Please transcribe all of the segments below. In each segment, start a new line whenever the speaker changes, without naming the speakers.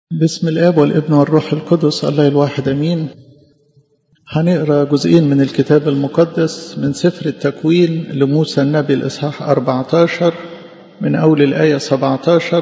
بسم الاب والابن والروح القدس الله الواحد امين هنقرا جزئين من الكتاب المقدس من سفر التكوين لموسى النبي الاصحاح 14 من اول الايه 17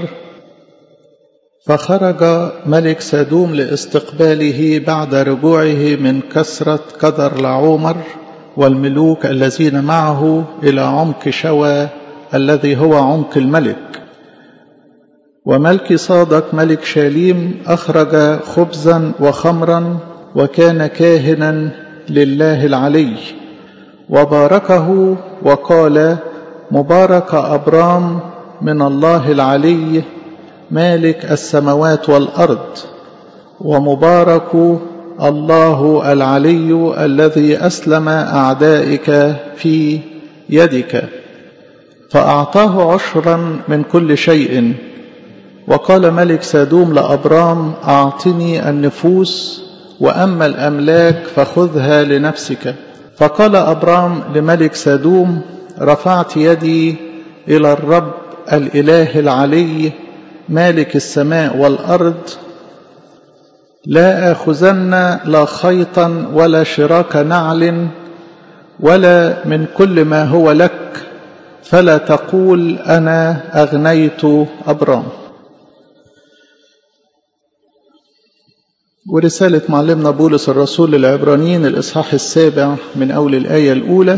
فخرج ملك سادوم لاستقباله بعد رجوعه من كسرة قدر لعومر والملوك الذين معه إلى عمق شوى الذي هو عمق الملك وملك صادق ملك شاليم أخرج خبزا وخمرا وكان كاهنا لله العلي وباركه وقال مبارك أبرام من الله العلي مالك السماوات والأرض ومبارك الله العلي الذي أسلم أعدائك في يدك فأعطاه عشرا من كل شيء وقال ملك سادوم لأبرام أعطني النفوس وأما الأملاك فخذها لنفسك فقال أبرام لملك سادوم رفعت يدي إلى الرب الإله العلي مالك السماء والأرض لا آخذن لا خيطا ولا شراك نعل ولا من كل ما هو لك فلا تقول أنا أغنيت أبرام ورسالة معلمنا بولس الرسول للعبرانيين الإصحاح السابع من أول الآية الأولى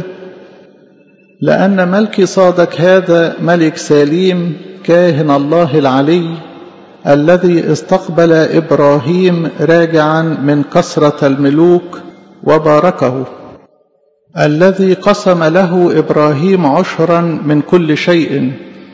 لأن ملك صادق هذا ملك سليم كاهن الله العلي الذي استقبل إبراهيم راجعا من كسرة الملوك وباركه الذي قسم له إبراهيم عشرا من كل شيء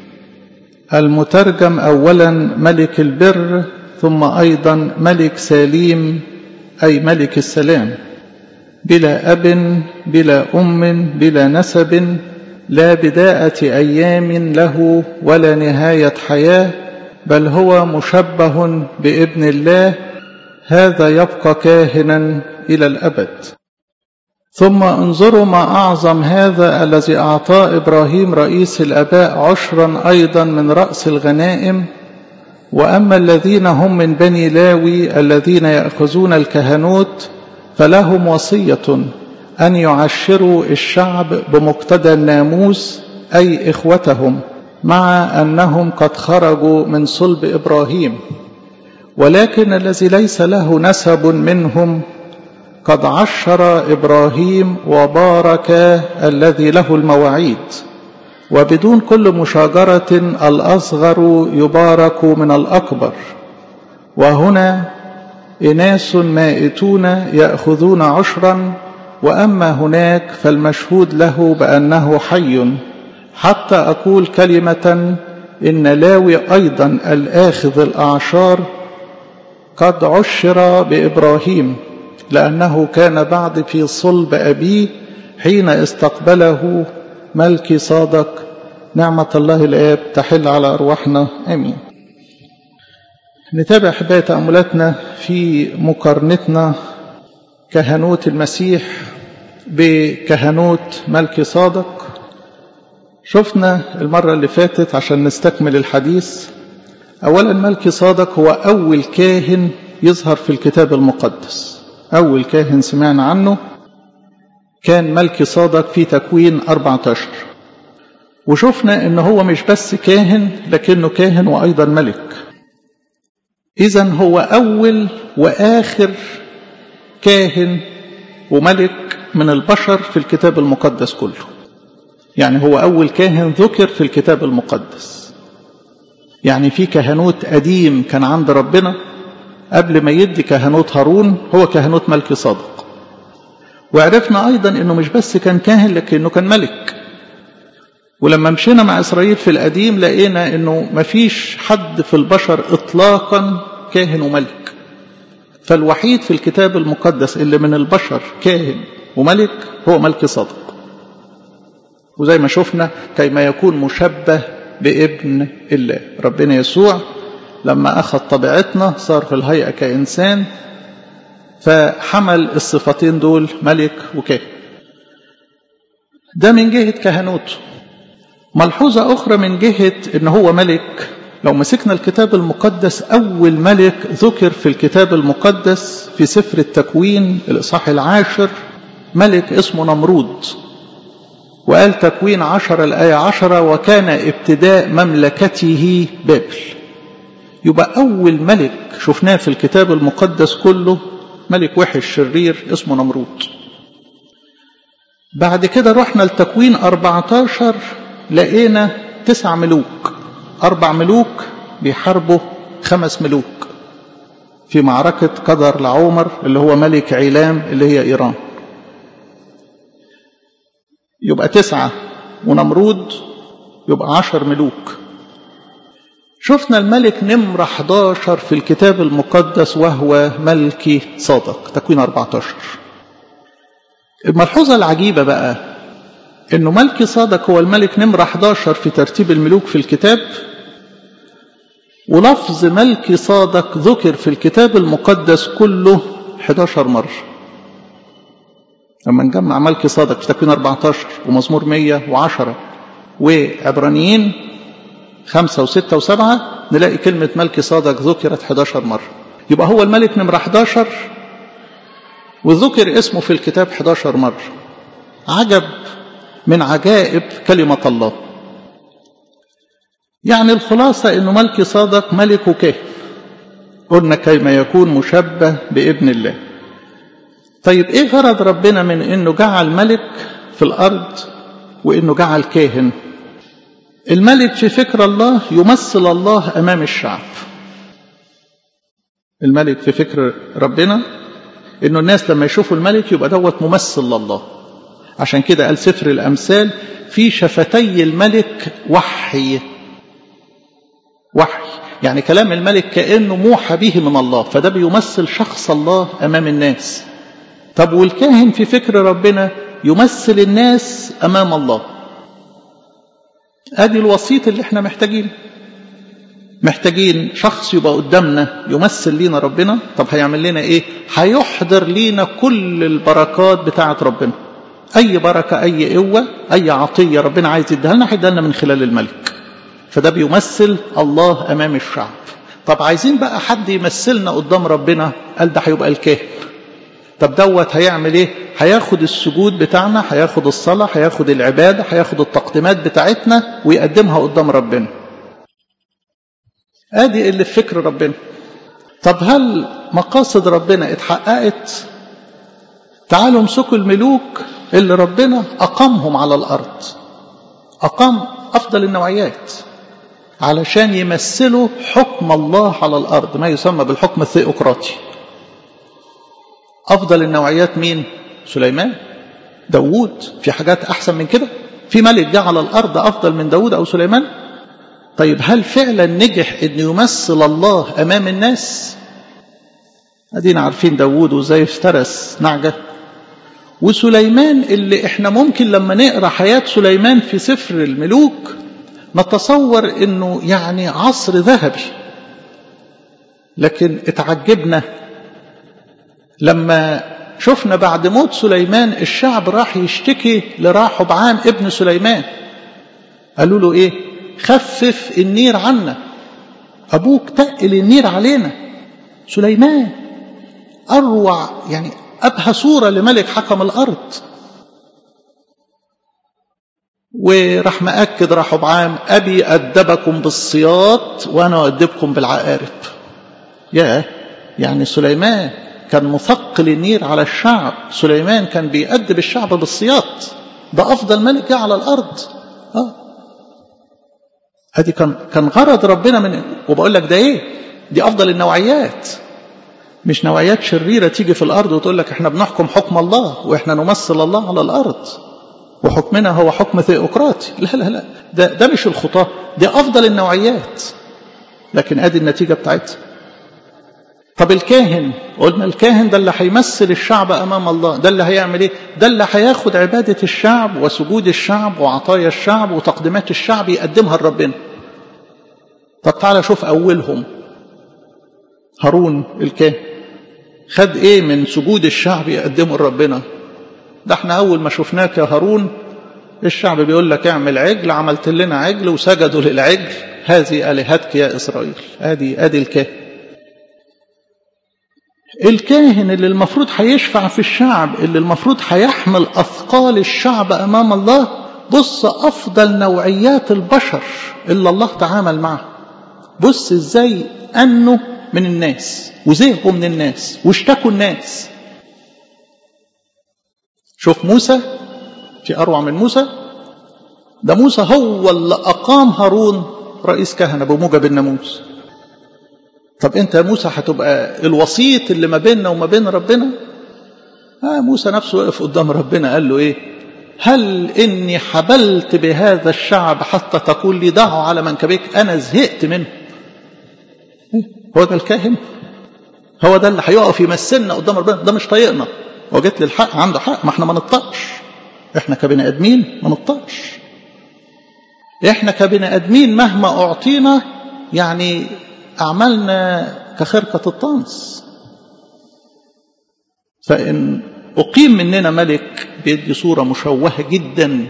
المترجم أولا ملك البر ثم أيضا ملك سليم أي ملك السلام بلا أب بلا أم بلا نسب لا بداءة أيام له ولا نهاية حياة بل هو مشبه بابن الله هذا يبقى كاهنا إلى الأبد ثم انظروا ما أعظم هذا الذي أعطاه إبراهيم رئيس الأباء عشرا أيضا من رأس الغنائم وأما الذين هم من بني لاوي الذين يأخذون الكهنوت فلهم وصية أن يعشروا الشعب بمقتضى الناموس أي إخوتهم مع أنهم قد خرجوا من صلب إبراهيم ولكن الذي ليس له نسب منهم قد عشر إبراهيم وبارك الذي له المواعيد وبدون كل مشاجرة الأصغر يبارك من الأكبر وهنا إناس مائتون يأخذون عشرا وأما هناك فالمشهود له بأنه حي حتى أقول كلمة إن لاوي أيضا الآخذ الأعشار قد عشر بإبراهيم لأنه كان بعد في صلب أبيه حين استقبله ملك صادق نعمة الله الآب تحل على أرواحنا آمين نتابع حباية تأملاتنا في مقارنتنا كهنوت المسيح بكهنوت ملك صادق شفنا المرة اللي فاتت عشان نستكمل الحديث أولا ملك صادق هو أول كاهن يظهر في الكتاب المقدس أول كاهن سمعنا عنه كان ملك صادق في تكوين 14 وشفنا ان هو مش بس كاهن لكنه كاهن وايضا ملك اذا هو اول واخر كاهن وملك من البشر في الكتاب المقدس كله يعني هو اول كاهن ذكر في الكتاب المقدس يعني في كهنوت قديم كان عند ربنا قبل ما يدي كهنوت هارون هو كهنوت ملك صادق وعرفنا أيضا أنه مش بس كان كاهن لكنه كان ملك ولما مشينا مع إسرائيل في القديم لقينا أنه مفيش حد في البشر إطلاقا كاهن وملك فالوحيد في الكتاب المقدس اللي من البشر كاهن وملك هو ملك صادق وزي ما شفنا كيما يكون مشبه بابن الله ربنا يسوع لما أخذ طبيعتنا صار في الهيئة كإنسان فحمل الصفتين دول ملك وكاهن ده من جهة كهنوته ملحوظة أخرى من جهة إن هو ملك لو مسكنا الكتاب المقدس أول ملك ذكر في الكتاب المقدس في سفر التكوين الإصحاح العاشر ملك اسمه نمرود وقال تكوين عشر الآية عشرة وكان ابتداء مملكته بابل يبقى أول ملك شفناه في الكتاب المقدس كله ملك وحش شرير اسمه نمرود بعد كده رحنا لتكوين 14 لقينا تسع ملوك أربع ملوك بيحاربوا خمس ملوك في معركة قدر لعمر اللي هو ملك عيلام اللي هي إيران يبقى تسعة ونمرود يبقى عشر ملوك شفنا الملك نمرة 11 في الكتاب المقدس وهو ملكي صادق تكوين 14 الملحوظة العجيبة بقى انه ملكي صادق هو الملك نمرة 11 في ترتيب الملوك في الكتاب ولفظ ملكي صادق ذكر في الكتاب المقدس كله 11 مرة لما نجمع ملكي صادق في تكوين 14 ومزمور 110 وعبرانيين خمسة وستة وسبعة نلاقي كلمة ملكي صادق ذكرت 11 مرة يبقى هو الملك نمرة 11 وذكر اسمه في الكتاب 11 مرة عجب من عجائب كلمة الله يعني الخلاصة انه ملكي صادق ملك وكاهن قلنا كيما يكون مشبه بابن الله طيب ايه غرض ربنا من انه جعل ملك في الارض وانه جعل كاهن الملك في فكر الله يمثل الله امام الشعب الملك في فكر ربنا انه الناس لما يشوفوا الملك يبقى دوت ممثل لله عشان كده قال سفر الامثال في شفتي الملك وحي وحي يعني كلام الملك كانه موحى به من الله فده بيمثل شخص الله امام الناس طب والكاهن في فكر ربنا يمثل الناس امام الله ادي الوسيط اللي احنا محتاجينه محتاجين شخص يبقى قدامنا يمثل لينا ربنا طب هيعمل لنا ايه هيحضر لينا كل البركات بتاعه ربنا اي بركه اي قوه اي عطيه ربنا عايز يديها لنا هيديها لنا من خلال الملك فده بيمثل الله امام الشعب طب عايزين بقى حد يمثلنا قدام ربنا قال ده هيبقى الكاهن طب دوت هيعمل ايه هياخد السجود بتاعنا هياخد الصلاه هياخد العباده هياخد التقديمات بتاعتنا ويقدمها قدام ربنا ادي اللي في فكر ربنا طب هل مقاصد ربنا اتحققت تعالوا امسكوا الملوك اللي ربنا اقامهم على الارض اقام افضل النوعيات علشان يمثلوا حكم الله على الارض ما يسمى بالحكم الثيوقراطي افضل النوعيات مين سليمان داوود في حاجات احسن من كده في ملك جه على الارض افضل من داوود او سليمان طيب هل فعلا نجح ان يمثل الله امام الناس ادينا عارفين داوود وازاي افترس نعجه وسليمان اللي احنا ممكن لما نقرا حياه سليمان في سفر الملوك نتصور انه يعني عصر ذهبي لكن اتعجبنا لما شفنا بعد موت سليمان الشعب راح يشتكي لراحب عام ابن سليمان قالوا له ايه خفف النير عنا ابوك تقل النير علينا سليمان اروع يعني ابهى صوره لملك حكم الارض وراح مأكد رحب عام أبي أدبكم بالصياط وأنا أدبكم بالعقارب يا يعني سليمان كان مثقل النير على الشعب سليمان كان بيأدب الشعب بالصياط ده أفضل ملك جه على الأرض آه. ادي كان كان غرض ربنا من وبقول لك ده ايه دي افضل النوعيات مش نوعيات شريره تيجي في الارض وتقول لك احنا بنحكم حكم الله واحنا نمثل الله على الارض وحكمنا هو حكم ثيوقراطي لا لا لا ده ده مش الخطاه دي افضل النوعيات لكن ادي النتيجه بتاعتها طب الكاهن قلنا الكاهن ده اللي هيمثل الشعب امام الله ده اللي هيعمل ايه ده اللي هياخد عباده الشعب وسجود الشعب وعطايا الشعب وتقديمات الشعب يقدمها لربنا طب تعالى شوف اولهم هارون الكاهن خد ايه من سجود الشعب يقدمه لربنا ده احنا اول ما شفناك يا هارون الشعب بيقول لك اعمل عجل عملت لنا عجل وسجدوا للعجل هذه آلهتك يا إسرائيل ادي ادي الكاهن الكاهن اللي المفروض هيشفع في الشعب اللي المفروض هيحمل أثقال الشعب أمام الله بص أفضل نوعيات البشر اللي الله تعامل معه بص ازاي أنه من الناس وزهقوا من الناس واشتكوا الناس شوف موسى في أروع من موسى ده موسى هو اللي أقام هارون رئيس كهنة بموجب الناموس طب أنت يا موسى هتبقى الوسيط اللي ما بيننا وما بين ربنا آه موسى نفسه وقف قدام ربنا قال له إيه هل إني حبلت بهذا الشعب حتى تقول لي ضعوا على منكبيك أنا زهقت منه هو ده الكاهن هو ده اللي هيقف يمثلنا قدام ربنا ده مش طايقنا هو جت للحق عنده حق ما احنا ما نطقش احنا كبني ادمين ما نطقش احنا كبني ادمين مهما اعطينا يعني اعمالنا كخرقه الطنس فان اقيم مننا ملك بيدي صوره مشوهه جدا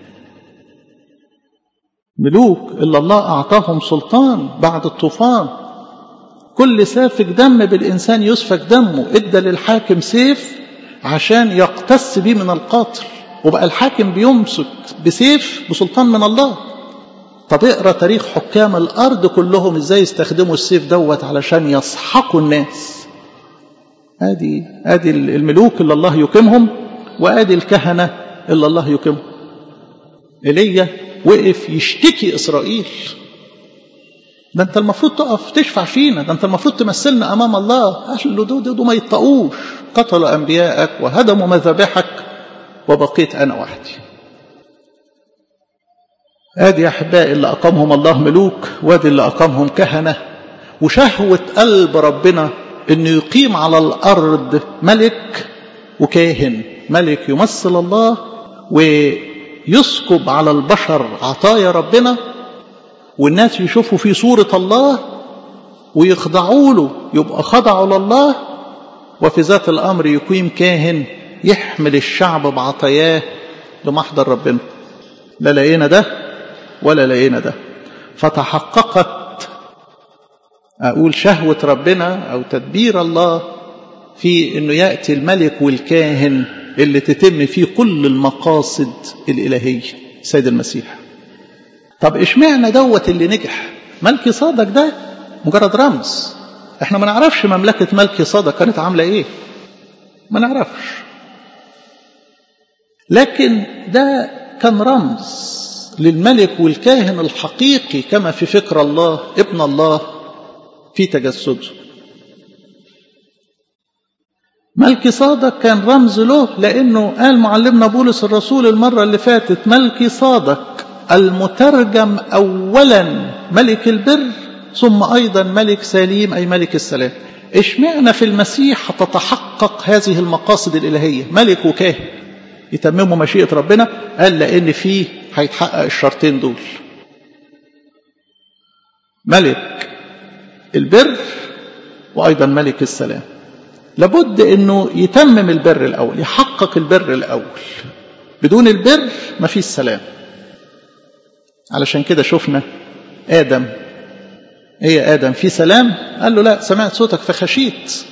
ملوك الا الله اعطاهم سلطان بعد الطوفان كل سافك دم بالإنسان يسفك دمه ادى للحاكم سيف عشان يقتص بيه من القاتل وبقى الحاكم بيمسك بسيف بسلطان من الله طب اقرا تاريخ حكام الارض كلهم ازاي يستخدموا السيف دوت علشان يسحقوا الناس ادي ادي الملوك اللي الله يقيمهم وادي الكهنه اللي الله يقيمهم ايليا وقف يشتكي اسرائيل ده انت المفروض تقف تشفع فينا ده انت المفروض تمثلنا امام الله قال له دول دول ما يطقوش قتلوا انبياءك وهدموا مذابحك وبقيت انا وحدي ادي يا احبائي اللي اقامهم الله ملوك وادي اللي اقامهم كهنه وشهوه قلب ربنا انه يقيم على الارض ملك وكاهن ملك يمثل الله ويسكب على البشر عطايا ربنا والناس يشوفوا في صورة الله ويخضعوا له يبقى خضعوا لله وفي ذات الأمر يقيم كاهن يحمل الشعب بعطاياه لمحضر ربنا لا لقينا ده ولا لقينا ده فتحققت أقول شهوة ربنا أو تدبير الله في أنه يأتي الملك والكاهن اللي تتم فيه كل المقاصد الإلهية سيد المسيح طب اشمعنى دوت اللي نجح ملكي صادق ده مجرد رمز احنا ما نعرفش مملكة ملكي صادق كانت عاملة ايه ما نعرفش لكن ده كان رمز للملك والكاهن الحقيقي كما في فكر الله ابن الله في تجسده ملكي صادق كان رمز له لانه قال معلمنا بولس الرسول المره اللي فاتت ملكي صادق المترجم اولا ملك البر ثم ايضا ملك سليم اي ملك السلام اشمعنى في المسيح تتحقق هذه المقاصد الالهيه ملك وكاهن يتمموا مشيئه ربنا قال لان فيه هيتحقق الشرطين دول ملك البر وايضا ملك السلام لابد انه يتمم البر الاول يحقق البر الاول بدون البر ما فيش سلام علشان كده شفنا ادم ايه يا ادم في سلام قال له لا سمعت صوتك فخشيت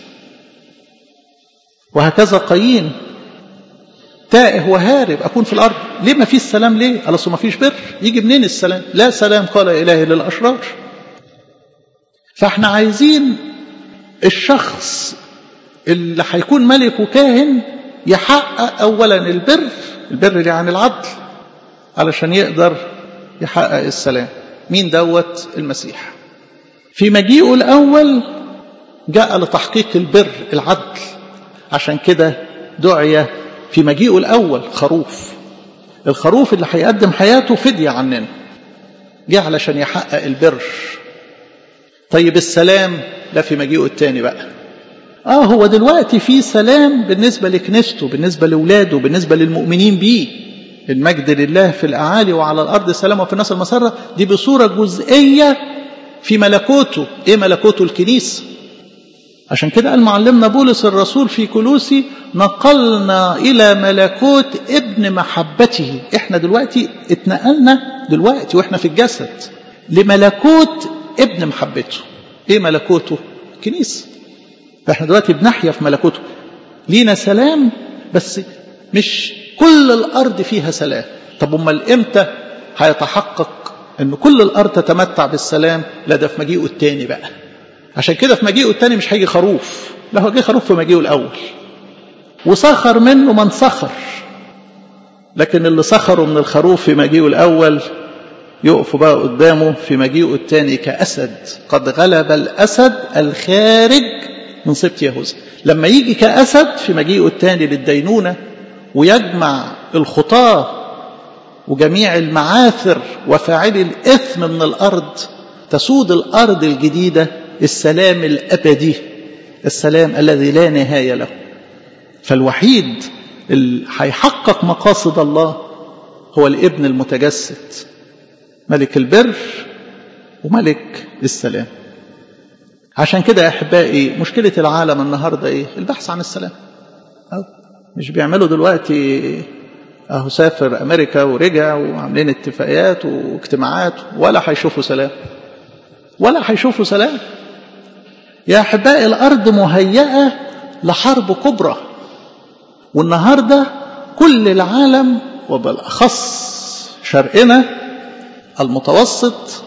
وهكذا قايين تائه وهارب اكون في الارض ليه ما فيش سلام ليه قال اصل ما فيش بر يجي منين السلام لا سلام قال الهي للاشرار فاحنا عايزين الشخص اللي هيكون ملك وكاهن يحقق اولا البر البر يعني العدل علشان يقدر يحقق السلام مين دوت المسيح في مجيئه الاول جاء لتحقيق البر العدل عشان كده دعي في مجيئه الاول خروف الخروف اللي هيقدم حياته فدية عننا جه علشان يحقق البر طيب السلام لا في مجيئه التاني بقى اه هو دلوقتي في سلام بالنسبة لكنيسته بالنسبة لولاده بالنسبة للمؤمنين بيه المجد لله في الأعالي وعلى الأرض سلام وفي الناس المسرة دي بصورة جزئية في ملكوته إيه ملكوته الكنيسة عشان كده قال معلمنا بولس الرسول في كلوسي نقلنا إلى ملكوت ابن محبته احنا دلوقتي اتنقلنا دلوقتي واحنا في الجسد لملكوت ابن محبته ايه ملكوته كنيسة فاحنا دلوقتي بنحيا في ملكوته لينا سلام بس مش كل الأرض فيها سلام طب امال امتى هيتحقق ان كل الأرض تتمتع بالسلام لا ده في مجيئه التاني بقى عشان كده في مجيئه التاني مش هيجي خروف لا هو جه خروف في مجيئه الأول وسخر منه من سخر لكن اللي سخروا من الخروف في مجيئه الأول يقفوا بقى قدامه في مجيئه الثاني كأسد قد غلب الأسد الخارج من سبط يهوذا لما يجي كأسد في مجيئه الثاني للدينونة ويجمع الخطاة وجميع المعاثر وفاعلي الإثم من الأرض تسود الأرض الجديدة السلام الأبدي السلام الذي لا نهاية له فالوحيد اللي هيحقق مقاصد الله هو الابن المتجسد ملك البر وملك السلام عشان كده يا احبائي مشكله العالم النهارده ايه البحث عن السلام أو مش بيعملوا دلوقتي اهو سافر امريكا ورجع وعاملين اتفاقيات واجتماعات ولا هيشوفوا سلام ولا هيشوفوا سلام يا احبائي الارض مهيئه لحرب كبرى والنهارده كل العالم وبالاخص شرقنا المتوسط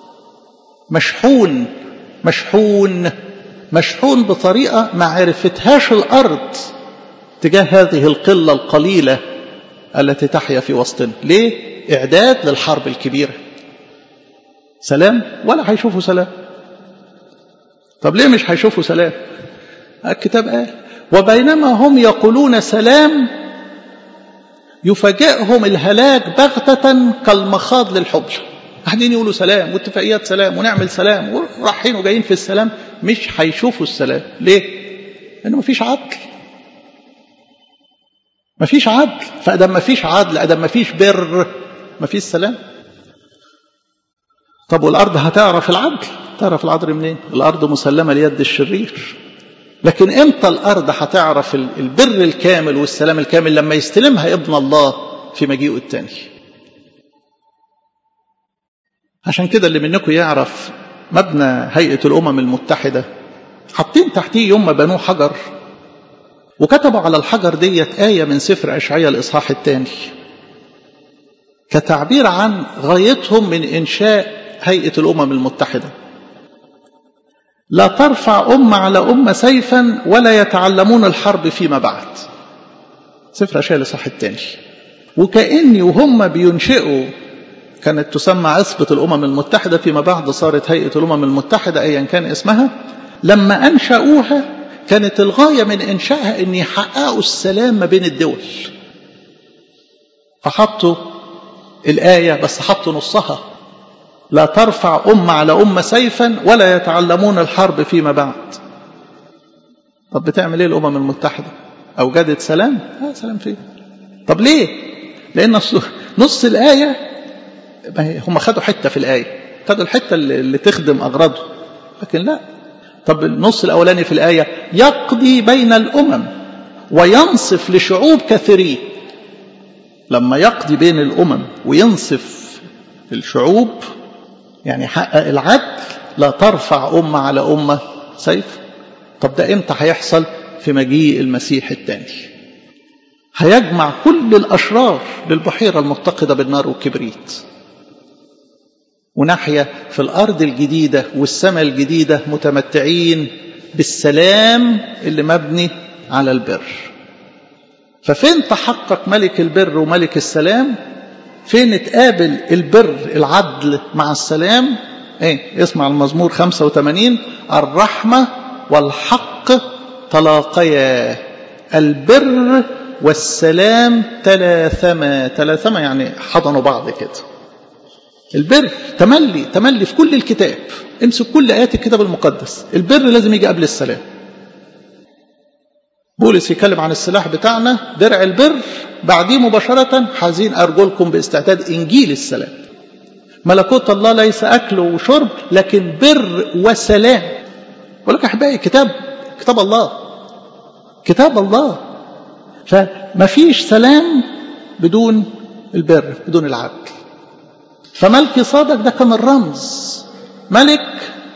مشحون مشحون مشحون بطريقة ما عرفتهاش الأرض تجاه هذه القلة القليلة التي تحيا في وسطنا ليه؟ إعداد للحرب الكبيرة سلام ولا هيشوفوا سلام طب ليه مش هيشوفوا سلام الكتاب قال وبينما هم يقولون سلام يفاجئهم الهلاك بغتة كالمخاض للحبل قاعدين يقولوا سلام واتفاقيات سلام ونعمل سلام ورايحين وجايين في السلام مش هيشوفوا السلام ليه؟ لأنه مفيش عدل مفيش عدل فأدم مفيش عدل أدم مفيش بر مفيش سلام طب والأرض هتعرف العدل تعرف العدل منين الأرض مسلمة ليد الشرير لكن امتى الأرض هتعرف البر الكامل والسلام الكامل لما يستلمها ابن الله في مجيئه الثاني عشان كده اللي منكم يعرف مبنى هيئة الأمم المتحدة حاطين تحتيه يوم ما بنوه حجر وكتبوا على الحجر ديت آية من سفر أشعياء الإصحاح الثاني كتعبير عن غايتهم من إنشاء هيئة الأمم المتحدة لا ترفع أمة على أمة سيفا ولا يتعلمون الحرب فيما بعد سفر أشعياء الإصحاح الثاني وكأني وهم بينشئوا كانت تسمى عصبة الأمم المتحدة فيما بعد صارت هيئة الأمم المتحدة أيا كان اسمها لما أنشأوها كانت الغاية من إنشائها أن يحققوا السلام ما بين الدول فحطوا الآية بس حطوا نصها لا ترفع أمة على أمة سيفا ولا يتعلمون الحرب فيما بعد طب بتعمل ايه الأمم المتحدة أوجدت سلام لا سلام فين طب ليه لأن نص, نص الآية هم خدوا حتة في الآية خدوا الحتة اللي تخدم أغراضه لكن لا طب النص الأولاني في الآية يقضي بين الأمم وينصف لشعوب كثيرين لما يقضي بين الأمم وينصف الشعوب يعني يحقق العدل لا ترفع أمة على أمة سيف طب ده إمتى هيحصل في مجيء المسيح الثاني هيجمع كل الأشرار للبحيرة المتقدة بالنار والكبريت ونحيا في الأرض الجديدة والسماء الجديدة متمتعين بالسلام اللي مبني على البر ففين تحقق ملك البر وملك السلام فين اتقابل البر العدل مع السلام ايه اسمع المزمور 85 الرحمة والحق تلاقيا البر والسلام تلاثما تلاثما يعني حضنوا بعض كده البر تملي تملي في كل الكتاب امسك كل آيات الكتاب المقدس البر لازم يجي قبل السلام بولس يتكلم عن السلاح بتاعنا درع البر بعديه مباشرة حازين أرجلكم باستعداد إنجيل السلام ملكوت الله ليس أكل وشرب لكن بر وسلام ولك أحبائي الكتاب كتاب الله كتاب الله فما فيش سلام بدون البر بدون العدل فملك صادق ده كان الرمز ملك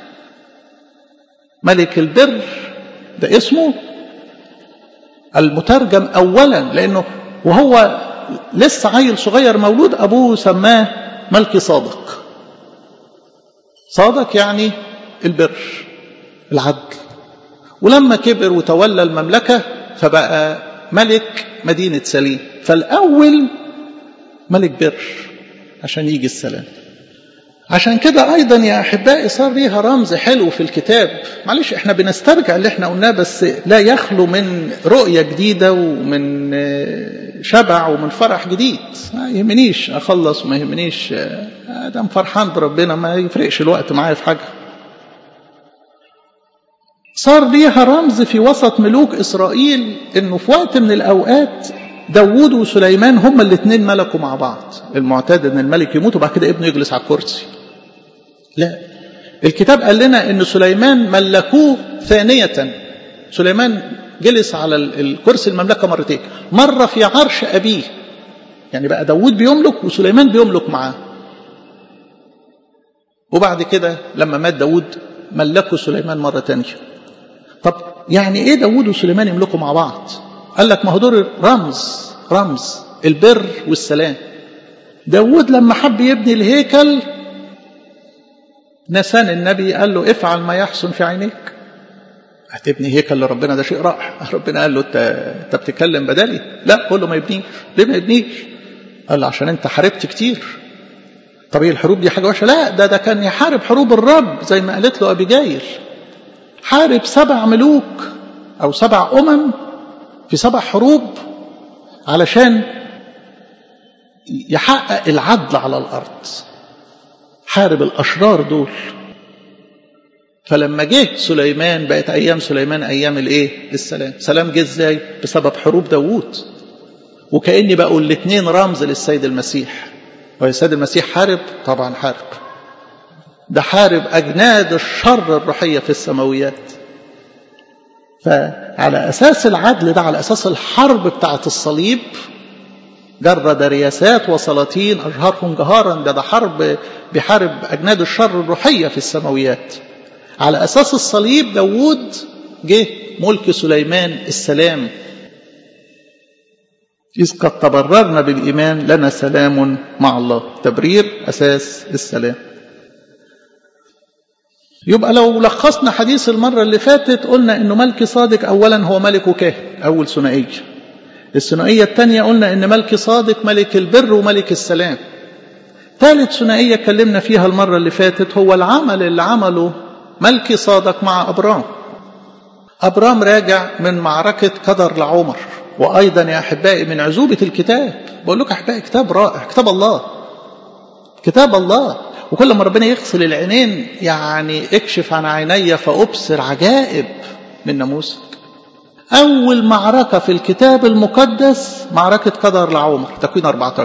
ملك البر ده اسمه المترجم اولا لانه وهو لسه عيل صغير مولود ابوه سماه ملك صادق صادق يعني البر العدل ولما كبر وتولى المملكه فبقى ملك مدينه سليم فالاول ملك بر عشان يجي السلام عشان كده ايضا يا احبائي صار ليها رمز حلو في الكتاب معلش احنا بنسترجع اللي احنا قلناه بس لا يخلو من رؤيه جديده ومن شبع ومن فرح جديد ما يهمنيش اخلص وما يهمنيش ادم فرحان بربنا ما يفرقش الوقت معايا في حاجه صار ليها رمز في وسط ملوك اسرائيل انه في وقت من الاوقات داوود وسليمان هما الاثنين ملكوا مع بعض المعتاد ان الملك يموت وبعد كده ابنه يجلس على الكرسي لا الكتاب قال لنا ان سليمان ملكوه ثانية سليمان جلس على الكرسي المملكة مرتين مرة في عرش أبيه يعني بقى داوود بيملك وسليمان بيملك معاه وبعد كده لما مات داوود ملكوا سليمان مرة تانية طب يعني ايه داوود وسليمان يملكوا مع بعض قال لك ما هو دور رمز رمز البر والسلام داود لما حب يبني الهيكل نسان النبي قال له افعل ما يحسن في عينيك هتبني هيكل لربنا ده شيء رائع ربنا قال له انت انت بتتكلم بدالي لا قول له ما يبنيش ليه ما يبنيش قال له عشان انت حاربت كتير طب الحروب دي حاجه وحشه لا ده ده كان يحارب حروب الرب زي ما قالت له ابيجايل حارب سبع ملوك او سبع امم في سبع حروب علشان يحقق العدل على الارض حارب الاشرار دول فلما جه سليمان بقت ايام سليمان ايام الايه السلام سلام جه ازاي بسبب حروب داوود وكاني بقوا الاثنين رمز للسيد المسيح هو السيد المسيح حارب طبعا حارب ده حارب اجناد الشر الروحيه في السماويات فعلى أساس العدل ده على أساس الحرب بتاعة الصليب جرد رياسات وسلاطين أجهرهم جهارا ده ده حرب بيحارب أجناد الشر الروحية في السماويات على أساس الصليب داوود جه ملك سليمان السلام إذ قد تبررنا بالإيمان لنا سلام مع الله تبرير أساس السلام يبقى لو لخصنا حديث المرة اللي فاتت قلنا انه ملك صادق اولا هو ملك وكاهن اول ثنائية الثنائية الثانية قلنا ان ملك صادق ملك البر وملك السلام ثالث ثنائية اتكلمنا فيها المرة اللي فاتت هو العمل اللي عمله ملك صادق مع أبرام أبرام راجع من معركة قدر لعمر وأيضا يا أحبائي من عزوبة الكتاب بقول لك أحبائي كتاب رائع كتاب الله كتاب الله وكل ما ربنا يغسل العينين يعني اكشف عن عيني فأبصر عجائب من ناموسك أول معركة في الكتاب المقدس معركة قدر لعمر تكوين 14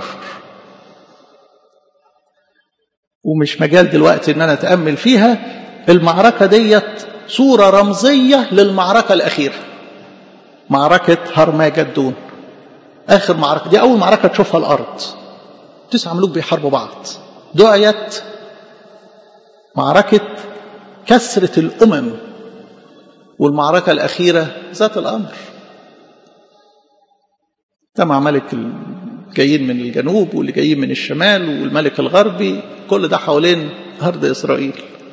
ومش مجال دلوقتي ان انا اتامل فيها المعركه ديت صوره رمزيه للمعركه الاخيره معركه هرماجدون اخر معركه دي اول معركه تشوفها الارض تسع ملوك بيحاربوا بعض دعيت معركه كسره الامم والمعركه الاخيره ذات الامر تمع ملك جايين من الجنوب واللي جايين من الشمال والملك الغربي كل ده حوالين أرض إسرائيل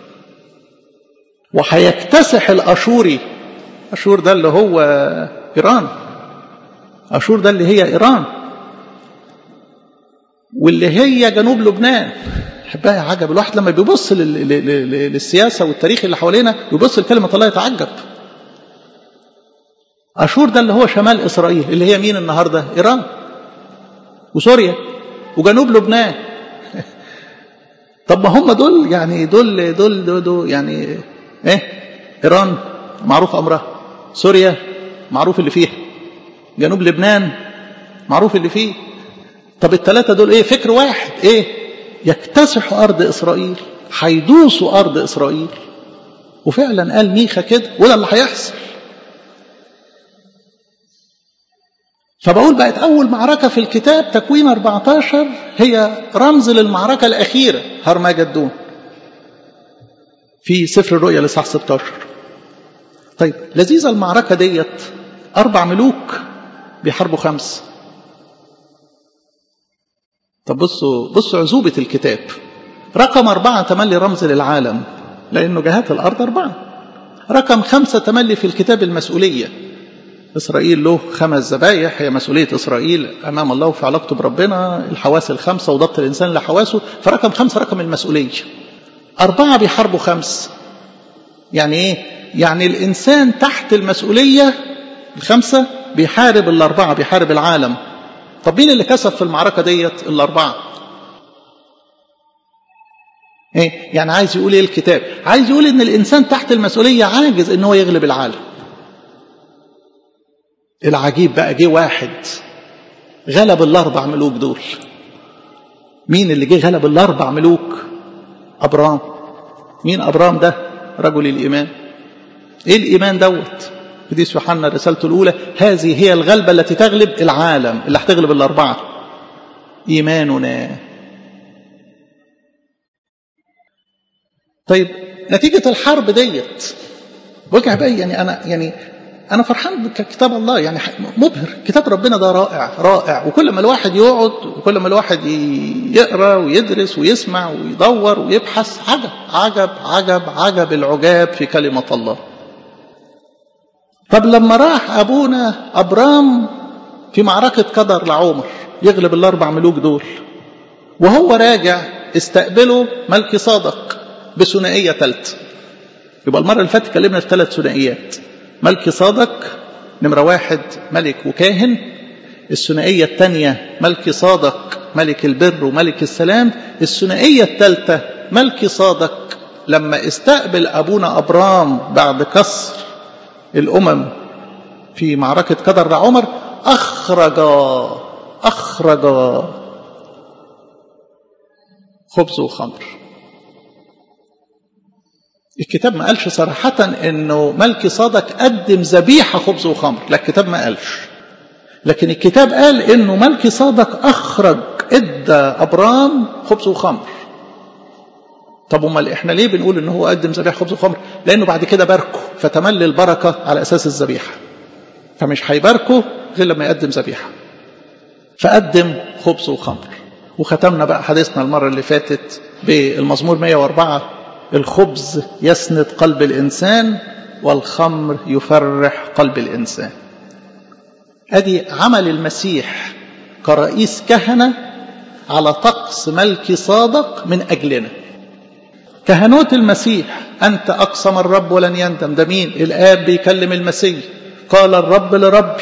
وهيكتسح الأشوري أشور ده اللي هو إيران أشور ده اللي هي إيران واللي هي جنوب لبنان أحبائي عجب الواحد لما بيبص للسياسة والتاريخ اللي حوالينا بيبص لكلمة الله يتعجب أشور ده اللي هو شمال إسرائيل اللي هي مين النهاردة إيران وسوريا وجنوب لبنان طب ما هم دول يعني دول دول, دول, دول يعني ايه ايران معروف امرها سوريا معروف اللي فيها جنوب لبنان معروف اللي فيه طب الثلاثه دول ايه فكر واحد ايه يكتسحوا ارض اسرائيل هيدوسوا ارض اسرائيل وفعلا قال ميخا كده وده اللي هيحصل فبقول بقت أول معركة في الكتاب تكوين 14 هي رمز للمعركة الأخيرة هرمجدون في سفر الرؤيا لصح 16 طيب لذيذة المعركة ديت أربع ملوك بيحاربوا خمس طب بصوا بصوا عزوبة الكتاب رقم أربعة تملي رمز للعالم لأنه جهات الأرض أربعة رقم خمسة تملي في الكتاب المسؤولية إسرائيل له خمس ذبايح هي مسؤولية إسرائيل أمام الله في علاقته بربنا الحواس الخمسة وضبط الإنسان لحواسه فرقم خمسة رقم المسؤولية أربعة بيحاربوا خمس يعني إيه؟ يعني الإنسان تحت المسؤولية الخمسة بيحارب الأربعة بيحارب العالم طب مين اللي كسب في المعركة ديت الأربعة إيه؟ يعني عايز يقول إيه الكتاب عايز يقول إن الإنسان تحت المسؤولية عاجز إن هو يغلب العالم العجيب بقى جه واحد غلب الأربع ملوك دول مين اللي جه غلب الأربع ملوك أبرام مين أبرام ده رجل الإيمان إيه الإيمان دوت قديس يوحنا رسالته الأولى هذه هي الغلبة التي تغلب العالم اللي هتغلب الأربعة إيماننا طيب نتيجة الحرب ديت وجع بقى يعني أنا يعني أنا فرحان بكتاب الله يعني مبهر كتاب ربنا ده رائع رائع وكل ما الواحد يقعد وكل ما الواحد يقرأ ويدرس ويسمع ويدور ويبحث عجب عجب عجب عجب العجاب في كلمة الله طب لما راح أبونا أبرام في معركة قدر لعمر يغلب الأربع ملوك دول وهو راجع استقبله ملكي صادق بثنائية ثالثة يبقى المرة اللي فاتت اتكلمنا في ثلاث ثنائيات ملكي صادق نمرة واحد ملك وكاهن الثنائية الثانية ملكي صادق ملك البر وملك السلام الثنائية الثالثة ملكي صادق لما استقبل أبونا أبرام بعد كسر الأمم في معركة قدر عمر أخرج أخرج خبز وخمر الكتاب ما قالش صراحة انه ملكي صادق قدم ذبيحة خبز وخمر لا الكتاب ما قالش لكن الكتاب قال انه ملكي صادق اخرج ادى ابرام خبز وخمر طب امال احنا ليه بنقول ان هو قدم ذبيحه خبز وخمر لانه بعد كده باركه فتملي البركه على اساس الذبيحه فمش هيباركه غير لما يقدم ذبيحه فقدم خبز وخمر وختمنا بقى حديثنا المره اللي فاتت بالمزمور 104 الخبز يسند قلب الانسان والخمر يفرح قلب الانسان ادي عمل المسيح كرئيس كهنه على طقس ملكي صادق من اجلنا كهنوت المسيح أنت أقسم الرب ولن يندم ده مين الآب بيكلم المسيح قال الرب لربي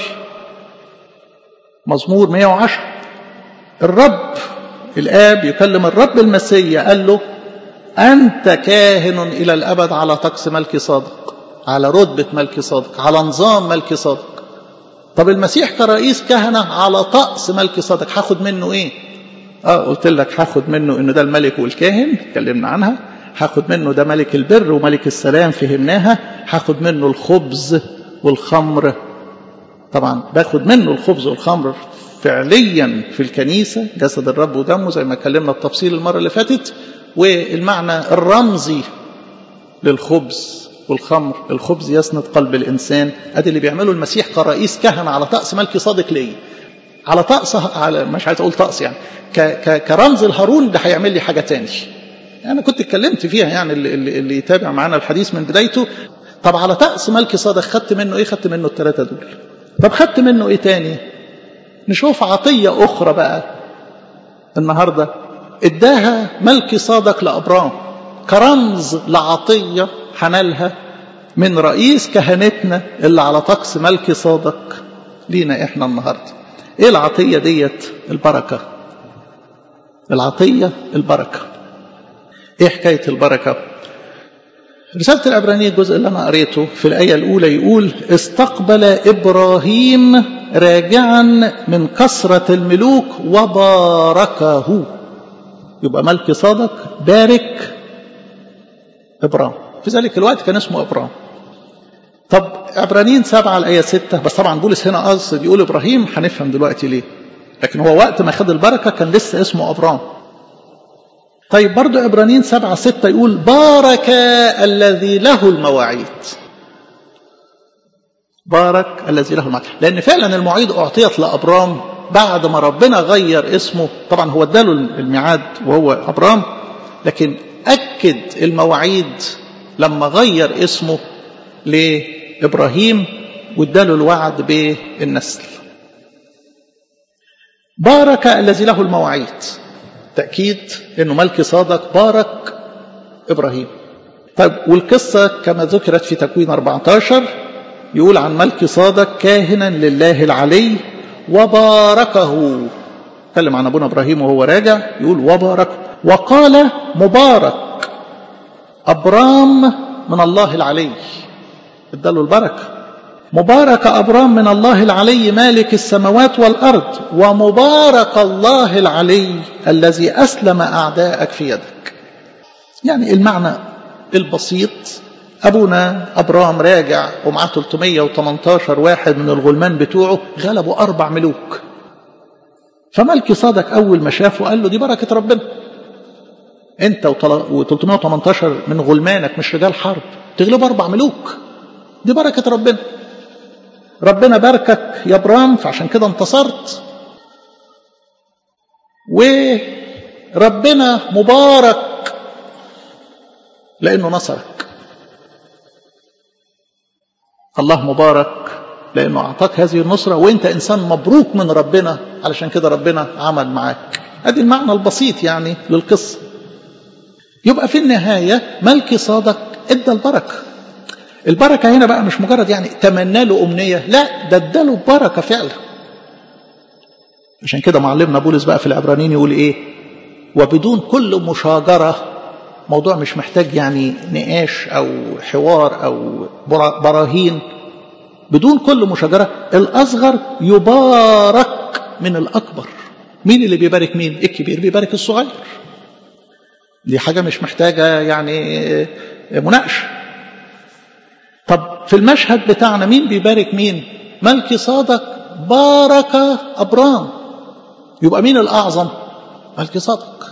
مزمور 110 الرب الآب يكلم الرب المسيح قال له أنت كاهن إلى الأبد على طقس ملك صادق على رتبة ملك صادق على نظام ملك صادق طب المسيح كرئيس كهنة على طقس ملك صادق هاخد منه ايه اه قلت لك هاخد منه انه ده الملك والكاهن اتكلمنا عنها هاخد منه ده ملك البر وملك السلام فهمناها هاخد منه الخبز والخمر طبعا باخد منه الخبز والخمر فعليا في الكنيسة جسد الرب ودمه زي ما اتكلمنا التفصيل المرة اللي فاتت والمعنى الرمزي للخبز والخمر الخبز يسند قلب الإنسان ادي اللي بيعمله المسيح كرئيس كهنة على طقس ملكي صادق ليه على طقس على مش عايز اقول طقس يعني ك ك كرمز الهارون ده هيعمل لي حاجه تاني انا كنت اتكلمت فيها يعني اللي, اللي يتابع معانا الحديث من بدايته طب على طقس ملكي صادق خدت منه ايه خدت منه الثلاثه دول طب خدت منه ايه تاني نشوف عطيه اخرى بقى النهارده اداها ملكي صادق لابرام كرمز لعطيه حنالها من رئيس كهنتنا اللي على طقس ملكي صادق لينا احنا النهارده ايه العطيه ديت البركه العطيه البركه ايه حكايه البركه رساله العبرانيه الجزء اللي انا قريته في الايه الاولى يقول استقبل ابراهيم راجعا من كثره الملوك وباركه يبقى ملك صادق بارك ابرام في ذلك الوقت كان اسمه ابرام طب عبرانيين سبعة الآية ستة بس طبعا بولس هنا قصد يقول إبراهيم هنفهم دلوقتي ليه لكن هو وقت ما خد البركة كان لسه اسمه أبرام طيب برضو عبرانيين سبعة ستة يقول بارك الذي له المواعيد بارك الذي له المواعيد لأن فعلا المواعيد أعطيت لأبرام بعد ما ربنا غير اسمه طبعا هو اداله الميعاد وهو أبرام لكن أكد المواعيد لما غير اسمه لإبراهيم واداله الوعد بالنسل بارك الذي له المواعيد تأكيد أنه ملك صادق بارك إبراهيم طيب والقصة كما ذكرت في تكوين 14 يقول عن ملك صادق كاهنا لله العلي وباركه تكلم عن أبونا إبراهيم وهو راجع يقول وباركه وقال مبارك أبرام من الله العلي اداله البركة مبارك أبرام من الله العلي مالك السماوات والأرض ومبارك الله العلي الذي أسلم أعداءك في يدك يعني المعنى البسيط أبونا أبرام راجع ومعاه 318 واحد من الغلمان بتوعه غلبوا أربع ملوك فملك صادق أول ما شافه قال له دي بركة ربنا أنت و318 من غلمانك مش رجال حرب تغلبوا أربع ملوك دي بركة ربنا ربنا باركك يا ابرام فعشان كده انتصرت وربنا مبارك لانه نصرك الله مبارك لانه اعطاك هذه النصره وانت انسان مبروك من ربنا علشان كده ربنا عمل معاك ادي المعنى البسيط يعني للقصه يبقى في النهايه ملك صادق ادى البركه البركة هنا بقى مش مجرد يعني تمنى له أمنية لا ده اداله بركة فعلا عشان كده معلمنا بولس بقى في العبرانيين يقول ايه وبدون كل مشاجرة موضوع مش محتاج يعني نقاش أو حوار أو براهين بدون كل مشاجرة الأصغر يبارك من الأكبر مين اللي بيبارك مين الكبير بيبارك الصغير دي حاجة مش محتاجة يعني مناقشه طب في المشهد بتاعنا مين بيبارك مين ملك صادق بارك أبرام يبقى مين الأعظم ملك صادق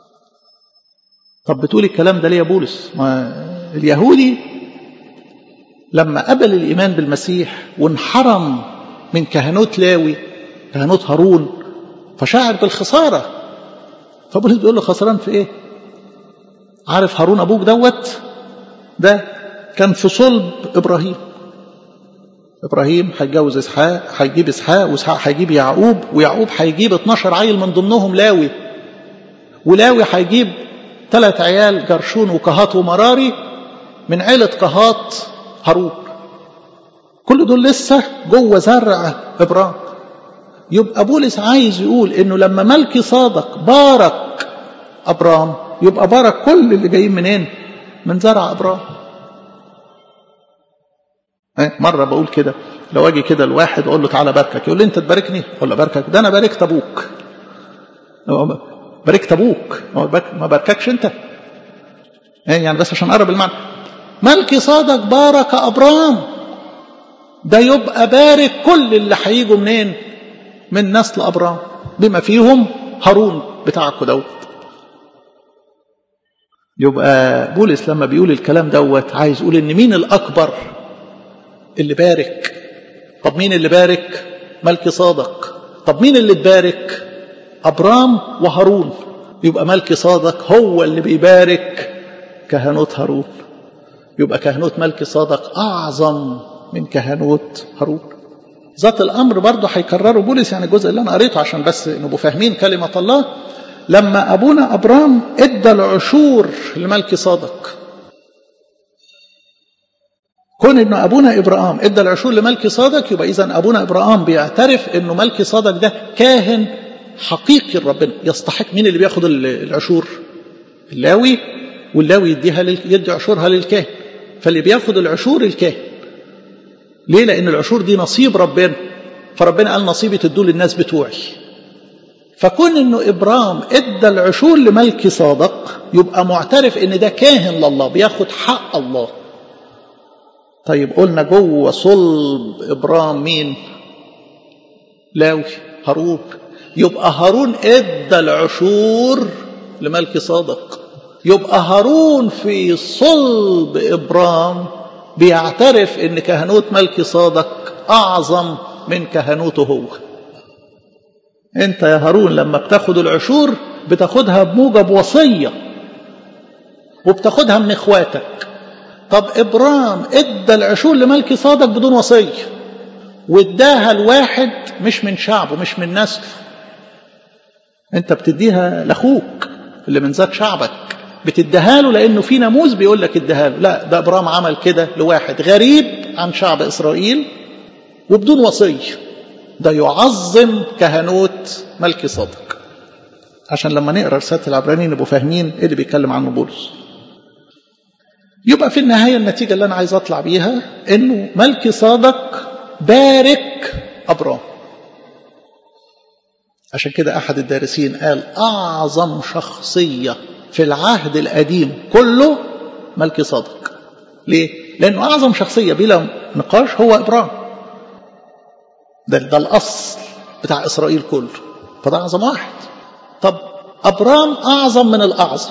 طب بتقول الكلام ده ليه يا بولس ما اليهودي لما قبل الإيمان بالمسيح وانحرم من كهنوت لاوي كهنوت هارون فشعر بالخسارة فبولس بيقول له خسران في ايه عارف هارون ابوك دوت ده كان في صلب ابراهيم ابراهيم هيتجوز اسحاق هيجيب اسحاق واسحاق هيجيب يعقوب ويعقوب هيجيب 12 عيل من ضمنهم لاوي ولاوي هيجيب ثلاث عيال جرشون وكهات ومراري من عيلة كهات هارون كل دول لسه جوه زرع ابراهيم يبقى بولس عايز يقول انه لما ملكي صادق بارك ابرام يبقى بارك كل اللي جايين منين من زرع ابرام مرة بقول كده لو اجي كده الواحد اقول له تعالى باركك يقول لي انت تباركني اقول له باركك ده انا باركت ابوك باركت ابوك ما بارككش انت يعني بس عشان اقرب المعنى ملكي صادق بارك ابرام ده يبقى بارك كل اللي هيجوا منين من نسل ابرام بما فيهم هارون بتاعكم دوت يبقى بولس لما بيقول الكلام دوت عايز يقول ان مين الاكبر اللي بارك طب مين اللي بارك ملك صادق طب مين اللي تبارك ابرام وهارون يبقى ملك صادق هو اللي بيبارك كهنوت هارون يبقى كهنوت ملك صادق اعظم من كهنوت هارون ذات الامر برضه هيكرره بولس يعني الجزء اللي انا قريته عشان بس نبقوا فاهمين كلمه الله لما ابونا ابرام ادى العشور لملك صادق كون ان ابونا ابراهام ادى العشور لملك صادق يبقى اذا ابونا ابراهام بيعترف انه ملك صادق ده كاهن حقيقي لربنا يستحق مين اللي بياخد العشور اللاوي واللاوي يديها لل... يدي عشورها للكاهن فاللي بياخد العشور الكاهن ليه لان العشور دي نصيب ربنا فربنا قال نصيبي تدوه للناس بتوعي فكون انه ابرام ادى العشور لملك صادق يبقى معترف ان ده كاهن لله بياخد حق الله طيب قلنا جوه صلب إبرام مين لاوي هارون يبقى هارون ادى العشور لملك صادق يبقى هارون في صلب إبرام بيعترف ان كهنوت ملك صادق أعظم من كهنوته هو انت يا هارون لما بتاخد العشور بتاخدها بموجب وصية وبتاخدها من اخواتك طب ابرام ادى العشور لملك صادق بدون وصية واداها لواحد مش من شعبه مش من نسله انت بتديها لاخوك اللي من ذات شعبك بتديها له لانه في ناموس بيقول لك اديها له لا ده ابرام عمل كده لواحد غريب عن شعب اسرائيل وبدون وصيه ده يعظم كهنوت ملك صادق عشان لما نقرا رساله العبرانيين نبقوا فاهمين ايه اللي بيتكلم عنه بولس يبقى في النهايه النتيجه اللي انا عايز اطلع بيها انه ملك صادق بارك ابرام عشان كده احد الدارسين قال اعظم شخصيه في العهد القديم كله ملك صادق ليه لانه اعظم شخصيه بلا نقاش هو ابرام ده, ده الأصل بتاع إسرائيل كله فده أعظم واحد طب أبرام أعظم من الأعظم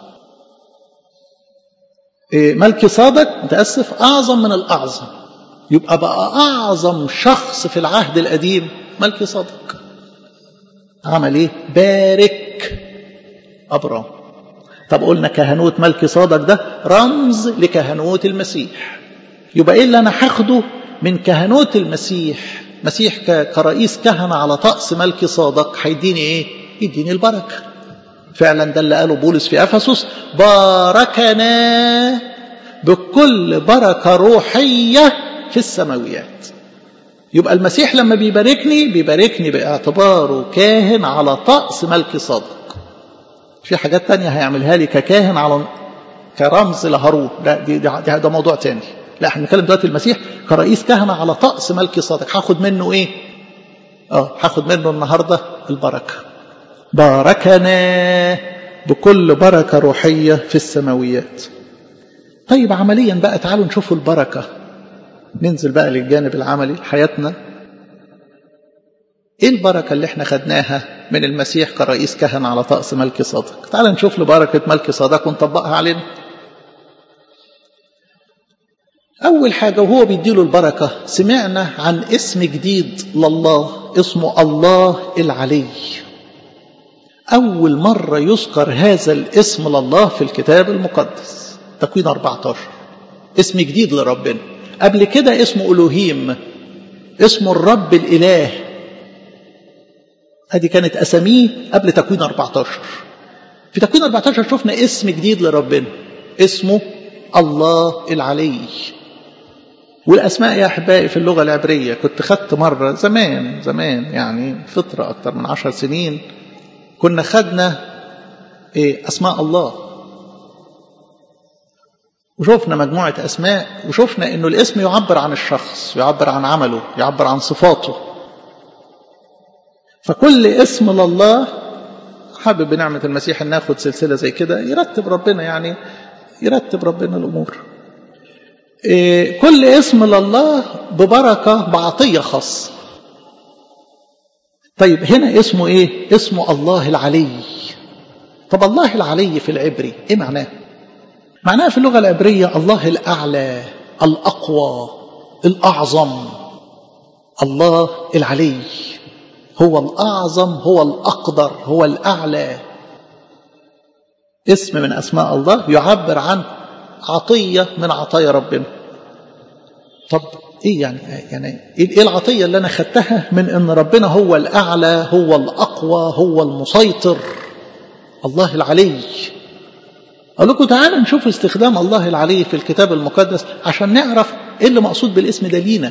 إيه ملك صادق متأسف أعظم من الأعظم يبقى بقى أعظم شخص في العهد القديم ملك صادق عمل إيه بارك أبرام طب قلنا كهنوت ملك صادق ده رمز لكهنوت المسيح يبقى إيه اللي أنا هاخده من كهنوت المسيح مسيح كرئيس كهنة على طقس ملك صادق هيديني ايه يديني البركة فعلا ده اللي قاله بولس في أفسس باركنا بكل بركة روحية في السماويات يبقى المسيح لما بيباركني بيباركني باعتباره كاهن على طقس ملك صادق في حاجات تانية هيعملها لي ككاهن على كرمز لهارون لا دي, دي, دي ده موضوع تاني لا احنا بنتكلم دلوقتي المسيح كرئيس كهنة على طقس ملك صادق هاخد منه ايه اه هاخد منه النهاردة البركة باركنا بكل بركة روحية في السماويات طيب عمليا بقى تعالوا نشوفوا البركة ننزل بقى للجانب العملي حياتنا ايه البركة اللي احنا خدناها من المسيح كرئيس كهنة على طقس ملك صادق تعال نشوف لبركة ملك صادق ونطبقها علينا أول حاجة وهو بيديله البركة سمعنا عن اسم جديد لله اسمه الله العلي أول مرة يذكر هذا الاسم لله في الكتاب المقدس تكوين 14 اسم جديد لربنا قبل كده اسمه ألوهيم اسمه الرب الإله هذه كانت أساميه قبل تكوين 14 في تكوين 14 شفنا اسم جديد لربنا اسمه الله العلي والأسماء يا أحبائي في اللغة العبرية كنت خدت مرة زمان زمان يعني فترة أكتر من عشر سنين كنا خدنا إيه أسماء الله وشوفنا مجموعة أسماء وشوفنا إنه الاسم يعبر عن الشخص يعبر عن عمله يعبر عن صفاته فكل اسم لله حابب بنعمة المسيح أن ناخد سلسلة زي كده يرتب ربنا يعني يرتب ربنا الأمور إيه كل اسم لله ببركة بعطية خاصة طيب هنا اسمه ايه اسمه الله العلي طب الله العلي في العبري ايه معناه معناه في اللغة العبرية الله الأعلى الأقوى الأعظم الله العلي هو الأعظم هو الأقدر هو الأعلى اسم من أسماء الله يعبر عن عطية من عطايا ربنا طب ايه يعني يعني ايه العطية اللي انا خدتها من ان ربنا هو الاعلى هو الاقوى هو المسيطر الله العلي اقول لكم تعالوا نشوف استخدام الله العلي في الكتاب المقدس عشان نعرف ايه اللي مقصود بالاسم ده لينا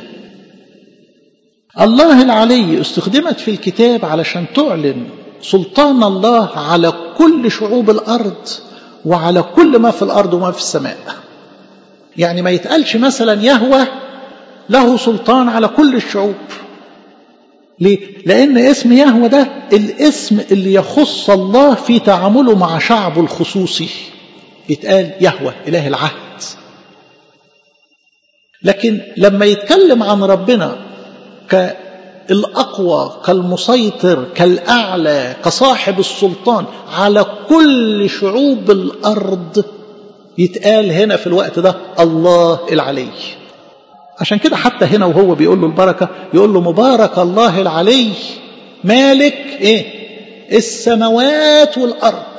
الله العلي استخدمت في الكتاب علشان تعلن سلطان الله على كل شعوب الارض وعلى كل ما في الارض وما في السماء يعني ما يتقالش مثلا يهوى له سلطان على كل الشعوب ليه؟ لأن اسم يهوى ده الاسم اللي يخص الله في تعامله مع شعبه الخصوصي يتقال يهوى إله العهد لكن لما يتكلم عن ربنا كالأقوى كالمسيطر كالأعلى كصاحب السلطان على كل شعوب الأرض يتقال هنا في الوقت ده الله العلي عشان كده حتى هنا وهو بيقول له البركة يقول له مبارك الله العلي مالك ايه السماوات والأرض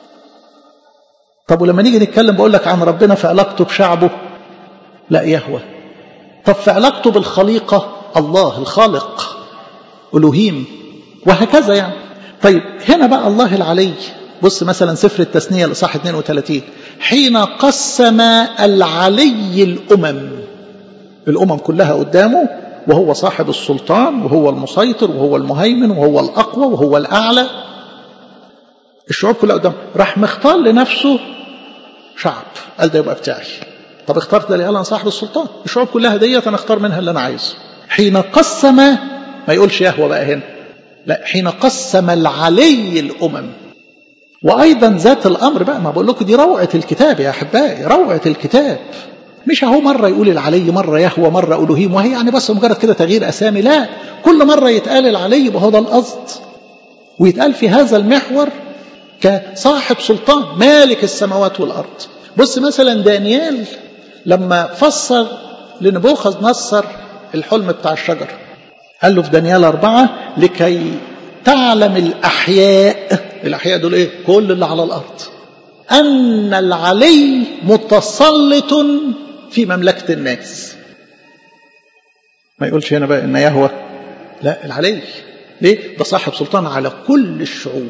طب ولما نيجي نتكلم بقول لك عن ربنا في علاقته بشعبه لا يهوى طب في علاقته بالخليقة الله الخالق ألوهيم وهكذا يعني طيب هنا بقى الله العلي بص مثلا سفر التثنية لصح 32 حين قسم العلي الأمم الأمم كلها قدامه وهو صاحب السلطان وهو المسيطر وهو المهيمن وهو الأقوى وهو الأعلى الشعوب كلها قدامه راح مختار لنفسه شعب قال ده يبقى بتاعي طب اخترت ده ليه انا صاحب السلطان الشعوب كلها ديت انا اختار منها اللي انا عايزه حين قسم ما يقولش يهوى بقى هنا لا حين قسم العلي الامم وايضا ذات الامر بقى ما بقول لكم دي روعه الكتاب يا احبائي روعه الكتاب مش اهو مره يقول العلي مره يهوى مره الوهيم وهي يعني بس مجرد كده تغيير اسامي لا كل مره يتقال العلي يبقى هو ده القصد ويتقال في هذا المحور كصاحب سلطان مالك السماوات والارض بص مثلا دانيال لما فسر لنبوخذ نصر الحلم بتاع الشجر قال له في دانيال أربعة لكي تعلم الأحياء الأحياء دول إيه كل اللي على الأرض أن العلي متسلط في مملكة الناس ما يقولش هنا بقى إن يهوى لا العلي ليه ده صاحب سلطان على كل الشعوب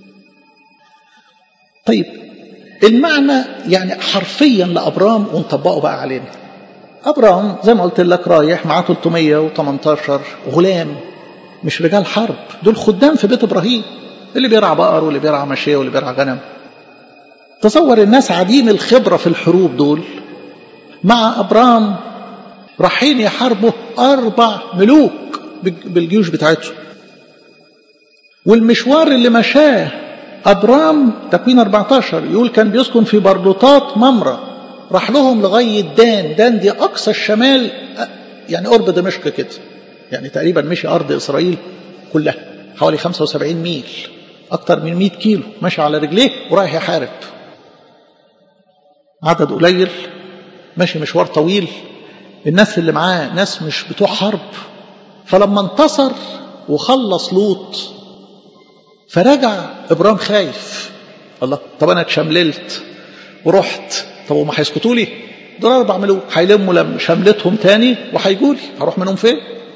طيب المعنى يعني حرفيا لأبرام ونطبقه بقى علينا أبرام زي ما قلت لك رايح معاه 318 غلام مش رجال حرب دول خدام في بيت إبراهيم اللي بيرعى بقر واللي بيرعى ماشية واللي بيرعى غنم تصور الناس عادين الخبرة في الحروب دول مع أبرام رايحين يحاربوا أربع ملوك بالجيوش بتاعتهم والمشوار اللي مشاه أبرام تكوين 14 يقول كان بيسكن في بردوطات ممرة راح لهم لغاية دان دان دي أقصى الشمال يعني قرب دمشق كده يعني تقريبا مشي أرض إسرائيل كلها حوالي 75 ميل أكتر من 100 كيلو ماشي على رجليه ورايح يحارب عدد قليل ماشي مشوار طويل الناس اللي معاه ناس مش بتوع حرب فلما انتصر وخلص لوط فرجع ابرام خايف الله طب انا اتشمللت ورحت طب وما هيسكتوا لي دول اربع ملوك هيلموا لم شملتهم تاني وهيجوا لي هروح منهم فين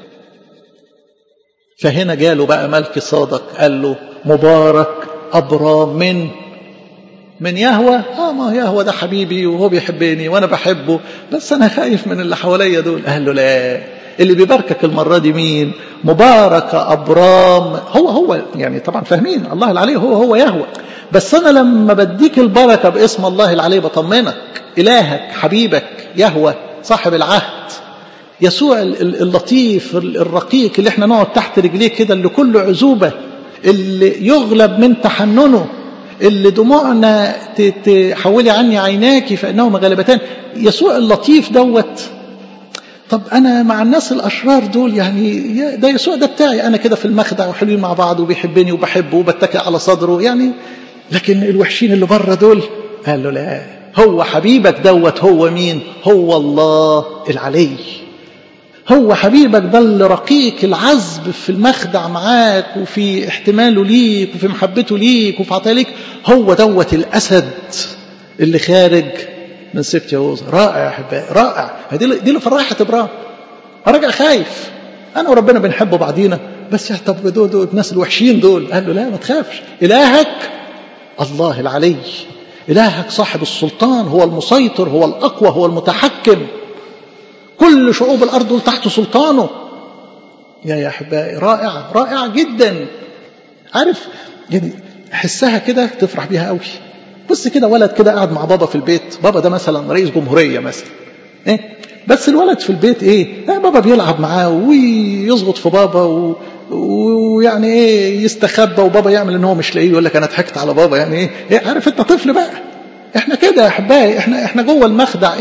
فهنا جاله بقى ملك صادق قال له مبارك ابرام من من يهوى اه ما يهوى ده حبيبي وهو بيحبني وانا بحبه بس انا خايف من اللي حواليا دول قال له لا اللي بيباركك المرة دي مين مبارك أبرام هو هو يعني طبعا فاهمين الله العلي هو هو يهوى بس أنا لما بديك البركة باسم الله العلي بطمنك إلهك حبيبك يهوى صاحب العهد يسوع اللطيف الرقيق اللي احنا نقعد تحت رجليه كده اللي كله عزوبة اللي يغلب من تحننه اللي دموعنا تحولي عني عيناك فإنهما غالبتان يسوع اللطيف دوت طب انا مع الناس الاشرار دول يعني ده يسوع ده بتاعي انا كده في المخدع وحلوين مع بعض وبيحبني وبحبه وبتكئ على صدره يعني لكن الوحشين اللي بره دول قال له لا هو حبيبك دوت هو مين هو الله العلي هو حبيبك ده اللي رقيق العذب في المخدع معاك وفي احتماله ليك وفي محبته ليك وفي عطاء ليك هو دوت الاسد اللي خارج من سبت يهوذا رائع يا احبائي رائع دي دي اللي فرحت ابراهيم راجع خايف انا وربنا بنحب بعضينا بس يا طب دول دول الناس الوحشين دول قال له لا ما تخافش الهك الله العلي الهك صاحب السلطان هو المسيطر هو الاقوى هو المتحكم كل شعوب الارض دول تحت سلطانه يا يا احبائي رائعه رائعه جدا عارف يعني حسها كده تفرح بيها قوي بص كده ولد كده قاعد مع بابا في البيت بابا ده مثلا رئيس جمهوريه مثلا ايه بس الولد في البيت ايه لا بابا بيلعب معاه ويزغط في بابا و... ويعني ايه يستخبى وبابا يعمل ان هو مش لاقيه يقول لك انا ضحكت على بابا يعني ايه, إيه عارف انت طفل بقى احنا كده يا احبائي احنا احنا جوه المخدع ايه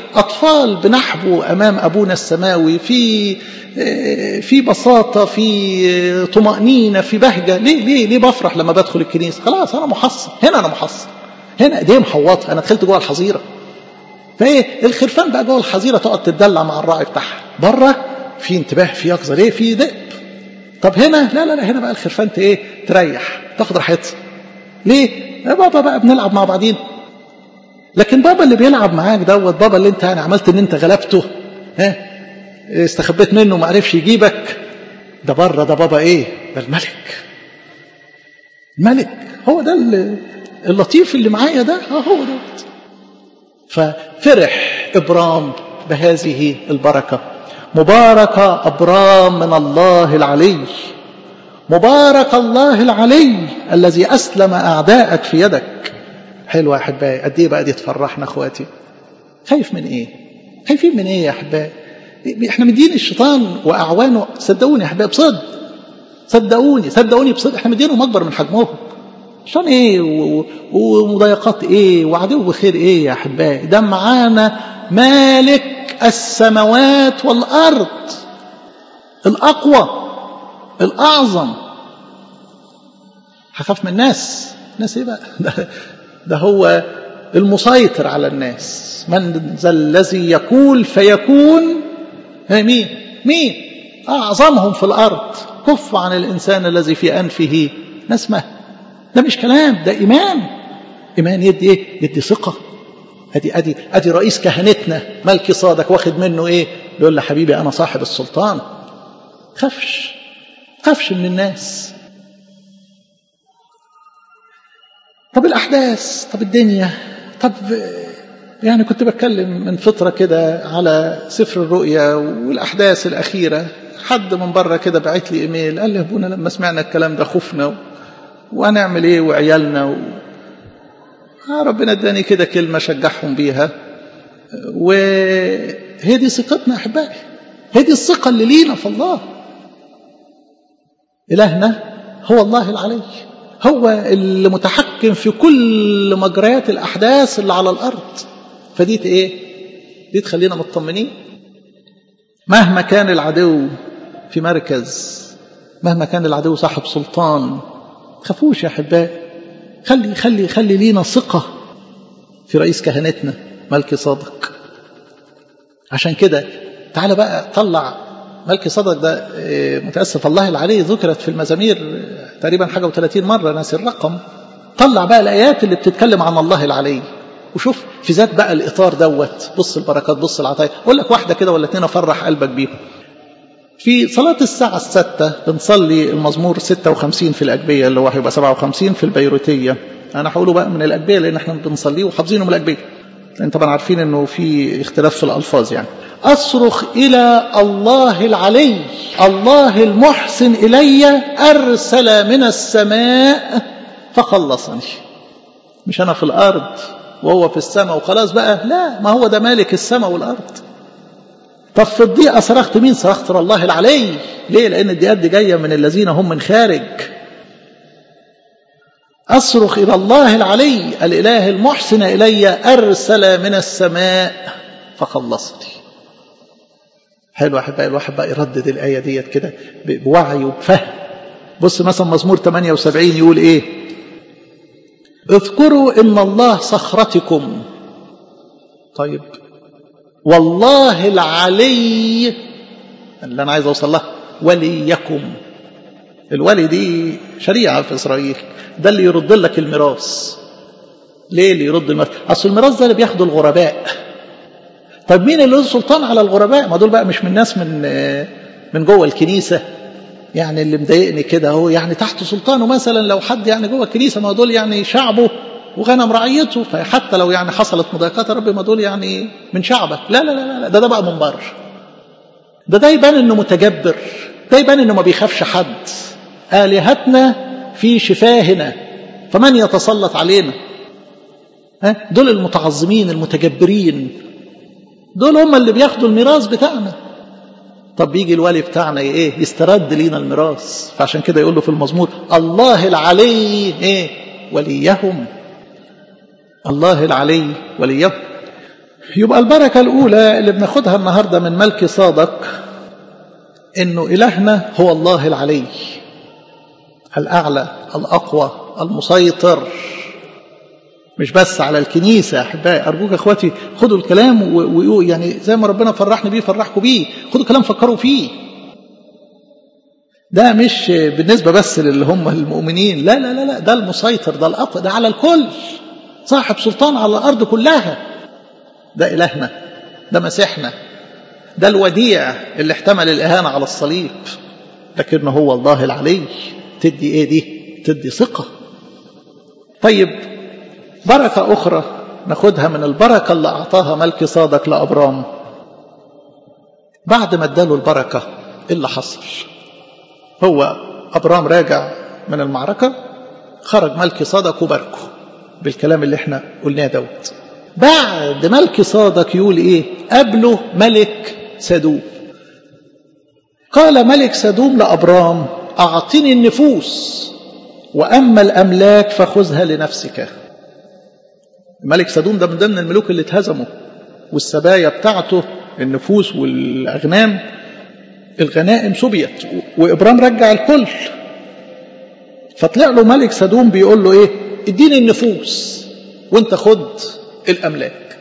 أطفال بنحبو أمام أبونا السماوي في في بساطة في طمأنينة في بهجة ليه ليه ليه بفرح لما بدخل الكنيسة خلاص أنا محصن هنا أنا محصن هنا ايديه محوطة أنا دخلت جوه الحظيرة فايه الخرفان بقى جوه الحظيرة تقعد تتدلع مع الراعي بتاعها بره في انتباه في يقظة ليه في دئب طب هنا لا لا لا هنا بقى الخرفان ايه تريح تاخد راحتها ليه يا بابا بقى بنلعب مع بعضين لكن بابا اللي بيلعب معاك دوت بابا اللي انت يعني عملت ان انت غلبته ها استخبيت منه ما عرفش يجيبك ده بره ده بابا ايه ده الملك الملك هو ده اللطيف اللي معايا ده اه هو ده ففرح ابرام بهذه البركه مبارك ابرام من الله العلي مبارك الله العلي الذي اسلم اعداءك في يدك حلوه يا احبائي قد ايه بقى دي تفرحنا اخواتي خايف من ايه خايفين من ايه يا احبائي احنا مدين الشيطان واعوانه صدقوني يا احبائي بصدق صدقوني صدقوني بصدق احنا مدينهم اكبر من حجمهم عشان ايه ومضايقات ايه وعدو خير ايه يا احبائي ده معانا مالك السماوات والارض الاقوى الاعظم هخاف من الناس الناس ايه بقى ده, ده هو المسيطر على الناس من ذا الذي يقول فيكون مين مين اعظمهم في الارض كف عن الانسان الذي في انفه نسمه ده مش كلام ده ايمان ايمان يدي ايه يدي ثقه ادي ادي ادي رئيس كهنتنا ملكي صادق واخد منه ايه يقول له حبيبي انا صاحب السلطان خافش خافش من الناس طب الاحداث طب الدنيا طب يعني كنت بتكلم من فترة كده على سفر الرؤيا والأحداث الأخيرة حد من بره كده بعت لي إيميل قال لي أبونا لما سمعنا الكلام ده خفنا وهنعمل إيه وعيالنا و... آه ربنا اداني كده كلمة شجعهم بيها وهي دي ثقتنا يا أحبائي هي دي الثقة اللي لينا في الله إلهنا هو الله العلي هو اللي متحكم في كل مجريات الأحداث اللي على الأرض فدي إيه؟ دي تخلينا مطمنين مهما كان العدو في مركز مهما كان العدو صاحب سلطان خافوش يا أحبائي خلي خلي خلي لينا ثقة في رئيس كهنتنا ملكي صادق عشان كده تعالى بقى طلع ملكي صدق ده متأسف الله العلي ذكرت في المزامير تقريبا حاجة وثلاثين مرة ناسي الرقم طلع بقى الآيات اللي بتتكلم عن الله العلي وشوف في ذات بقى الإطار دوت بص البركات بص العطايا أقول لك واحدة كده ولا اتنين أفرح قلبك بيهم في صلاة الساعة الستة بنصلي المزمور 56 في الأجبية اللي هو هيبقى 57 في البيروتية أنا هقوله بقى من الأجبية لأن احنا بنصليه وحافظينه من الأجبية لأن طبعا عارفين إنه في اختلاف في الألفاظ يعني أصرخ إلى الله العلي الله المحسن إلي أرسل من السماء فخلصني مش أنا في الأرض وهو في السماء وخلاص بقى لا ما هو ده مالك السماء والأرض طب في الضيقة صرخت مين صرخت الله العلي ليه لأن الضيقات دي جاية من الذين هم من خارج أصرخ إلى الله العلي الإله المحسن إلي أرسل من السماء فخلصني حلو أحبائي الواحد بقى يردد الآية ديت كده بوعي وبفهم بص مثلا مزمور 78 يقول إيه اذكروا إن الله صخرتكم طيب والله العلي اللي أنا عايز أوصل له وليكم الولي دي شريعة في إسرائيل ده اللي يرد لك الميراث ليه اللي يرد الميراث أصل الميراث ده اللي بياخده الغرباء طب مين اللي له سلطان على الغرباء ما دول بقى مش من ناس من من جوه الكنيسة يعني اللي مضايقني كده هو يعني تحت سلطانه مثلا لو حد يعني جوه الكنيسة ما دول يعني شعبه وغنم رعيته فحتى لو يعني حصلت مضايقات يا رب ما دول يعني من شعبك لا لا لا لا ده ده بقى من بره ده ده يبان انه متجبر ده يبان انه ما بيخافش حد آلهتنا في شفاهنا فمن يتسلط علينا ها دول المتعظمين المتجبرين دول هم اللي بياخدوا الميراث بتاعنا طب بيجي الولي بتاعنا ايه يسترد لينا الميراث فعشان كده يقول له في المزمور الله العلي ايه وليهم الله العلي وليهم يبقى البركة الأولى اللي بناخدها النهاردة من ملك صادق إنه إلهنا هو الله العلي الأعلى الأقوى المسيطر مش بس على الكنيسة يا أحبائي أرجوك أخواتي خدوا الكلام و... يعني زي ما ربنا فرحني بيه فرحكم بيه خدوا الكلام فكروا فيه ده مش بالنسبة بس للي هم المؤمنين لا لا لا لا ده المسيطر ده الأقوى ده على الكل صاحب سلطان على الأرض كلها ده إلهنا ده مسيحنا ده الوديع اللي احتمل الإهانة على الصليب لكنه هو الله العلي تدي ايه دي تدي ثقة طيب بركة أخرى ناخدها من البركة اللي أعطاها ملك صادق لأبرام بعد ما اداله البركة إيه اللي حصل هو أبرام راجع من المعركة خرج ملك صادق وباركه بالكلام اللي احنا قلناه دوت بعد ملك صادق يقول ايه قبله ملك سدوم قال ملك سدوم لأبرام أعطني النفوس وأما الأملاك فخذها لنفسك الملك سدوم ده من ضمن الملوك اللي اتهزموا والسبايا بتاعته النفوس والأغنام الغنائم سبيت وإبرام رجع الكل فطلع له ملك سدوم بيقول له إيه اديني النفوس وانت خد الأملاك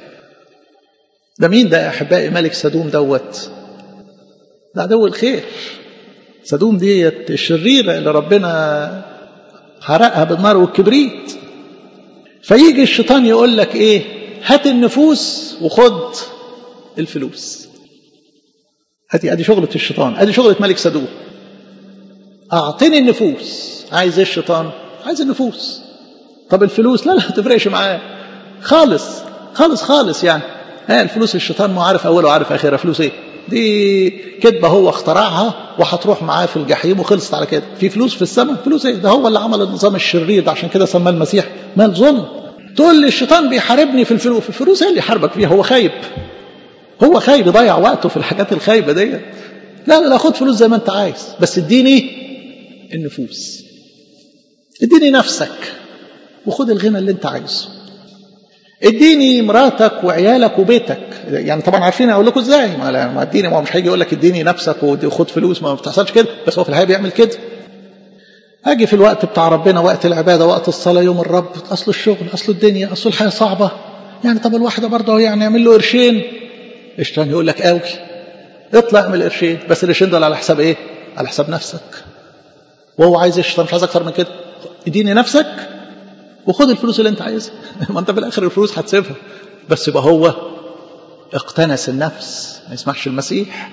ده مين ده يا أحبائي ملك سدوم دوت ده عدو الخير سدوم ديت الشريرة اللي ربنا حرقها بالنار والكبريت فيجي الشيطان يقول لك ايه هات النفوس وخد الفلوس ادي ادي شغلة الشيطان ادي شغلة ملك سدوم اعطني النفوس عايز ايه الشيطان عايز النفوس طب الفلوس لا لا ما تفرقش معاه خالص خالص خالص يعني ها الفلوس الشيطان ما عارف اوله وعارف اخره فلوس ايه دي كذبة هو اخترعها وهتروح معاه في الجحيم وخلصت على كده في فلوس في السماء فلوس ايه ده هو اللي عمل النظام الشرير ده عشان كده سماه المسيح مال ظلم تقول لي الشيطان بيحاربني في الفلوس في الفلوس ايه اللي يحاربك فيها هو خايب هو خايب يضيع وقته في الحاجات الخايبة ديت لا لا لا خد فلوس زي ما انت عايز بس اديني النفوس اديني نفسك وخد الغنى اللي انت عايزه اديني مراتك وعيالك وبيتك يعني طبعا عارفين اقول لكم ازاي ما ما اديني ما هو مش هيجي يقول لك اديني نفسك وخد فلوس ما بتحصلش كده بس هو في الحقيقه بيعمل كده اجي في الوقت بتاع ربنا وقت العباده وقت الصلاه يوم الرب اصل الشغل اصل الدنيا اصل الحياه صعبه يعني طب الواحد برضه يعني يعمل له قرشين الشيطان يقول لك قوي اطلع اعمل قرشين بس القرشين دول على حساب ايه؟ على حساب نفسك وهو عايز الشيطان مش عايز اكتر من كده اديني نفسك وخد الفلوس اللي انت عايزها ما انت في الاخر الفلوس هتسيبها بس يبقى هو اقتنس النفس ما يسمحش المسيح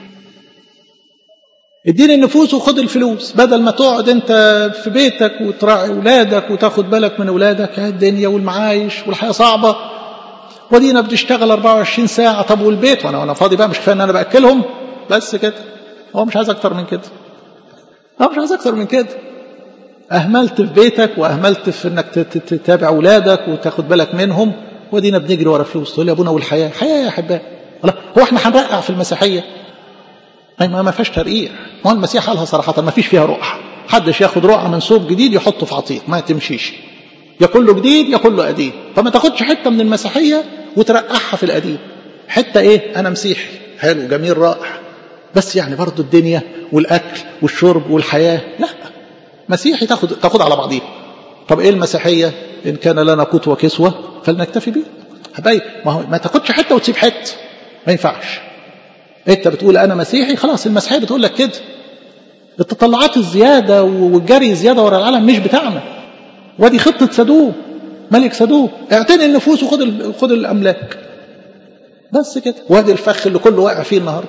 اديني النفوس وخد الفلوس بدل ما تقعد انت في بيتك وتراعي اولادك وتاخد بالك من اولادك الدنيا والمعايش والحياه صعبه ودينا بتشتغل 24 ساعه طب والبيت وانا وانا فاضي بقى مش كفايه ان انا باكلهم بس كده هو مش عايز اكتر من كده هو مش عايز اكتر من كده أهملت في بيتك وأهملت في أنك تتابع أولادك وتاخد بالك منهم ودينا بنجري ورا فلوس تقول يا أبونا والحياة حياة يا أحباء هو احنا هنرقع في المسيحية ما ما فيهاش ترقيع هو المسيح قالها صراحة ما فيش فيها رقعة حدش ياخد رقعة من صوب جديد يحطه في عتيق ما تمشيش يا كله جديد يا كله قديم فما تاخدش حتة من المسيحية وترقعها في القديم حتة ايه أنا مسيحي حلو جميل رائع بس يعني برضو الدنيا والأكل والشرب والحياة لا مسيحي تاخد تاخد على بعضيها طب ايه المسيحيه ان كان لنا قوت وكسوه فلنكتفي به حبايبي ما هو ما تاخدش حته وتسيب حته ما ينفعش انت بتقول انا مسيحي خلاص المسيحيه بتقول لك كده التطلعات الزياده والجري زياده ورا العالم مش بتاعنا وادي خطه سدوم ملك سدوم اعتني النفوس وخد ال... خد الاملاك بس كده وادي الفخ اللي كله واقع فيه النهارده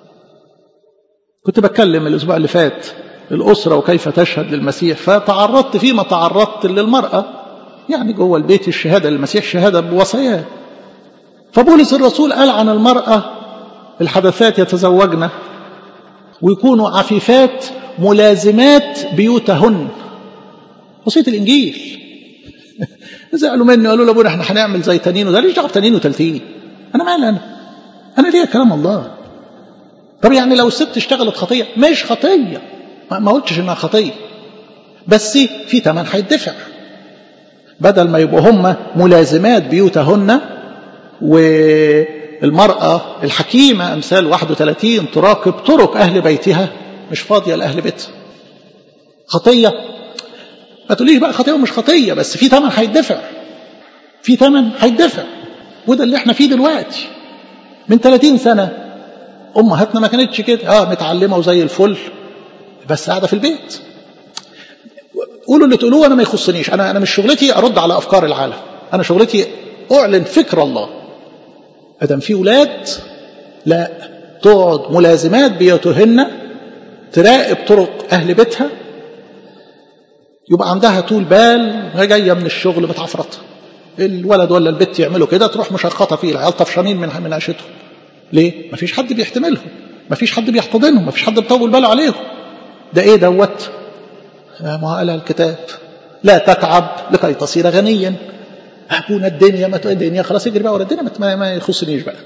كنت بتكلم الاسبوع اللي فات الأسرة وكيف تشهد للمسيح فتعرضت فيما تعرضت للمرأة يعني جوه البيت الشهادة للمسيح شهادة بوصاياه فبولس الرسول قال عن المرأة الحدثات يتزوجن ويكونوا عفيفات ملازمات بيوتهن وصية الإنجيل زعلوا مني قالوا لابونا احنا هنعمل زي تنين وده ليش دعوه بتنين وتلتين انا مالي انا انا ليا كلام الله طب يعني لو الست اشتغلت خطيه مش خطيه ما قلتش انها خطيه بس في ثمن هيدفع بدل ما يبقوا هم ملازمات بيوتهن المرأة الحكيمة أمثال 31 تراقب طرق أهل بيتها مش فاضية لأهل بيتها خطية ما تقوليش بقى خطية ومش خطية بس في ثمن هيدفع في ثمن هيدفع وده اللي احنا فيه دلوقتي من 30 سنة أمهاتنا ما كانتش كده اه متعلمة وزي الفل بس قاعدة في البيت قولوا اللي تقولوه أنا ما يخصنيش أنا أنا مش شغلتي أرد على أفكار العالم أنا شغلتي أعلن فكر الله ادم في ولاد لا تقعد ملازمات بيوتهن تراقب طرق اهل بيتها يبقى عندها طول بال جايه من الشغل متعفرطه الولد ولا البت يعملوا كده تروح مشخطه فيه العيال طفشانين من من عيشتهم ليه مفيش حد بيحتملهم مفيش حد بيحتضنهم مفيش حد بيطول باله عليهم ده ايه دوت ما قالها الكتاب لا تتعب لكي تصير غنيا ابونا الدنيا ما الدنيا خلاص يجري بقى ورا الدنيا ما, ما يخصنيش بقى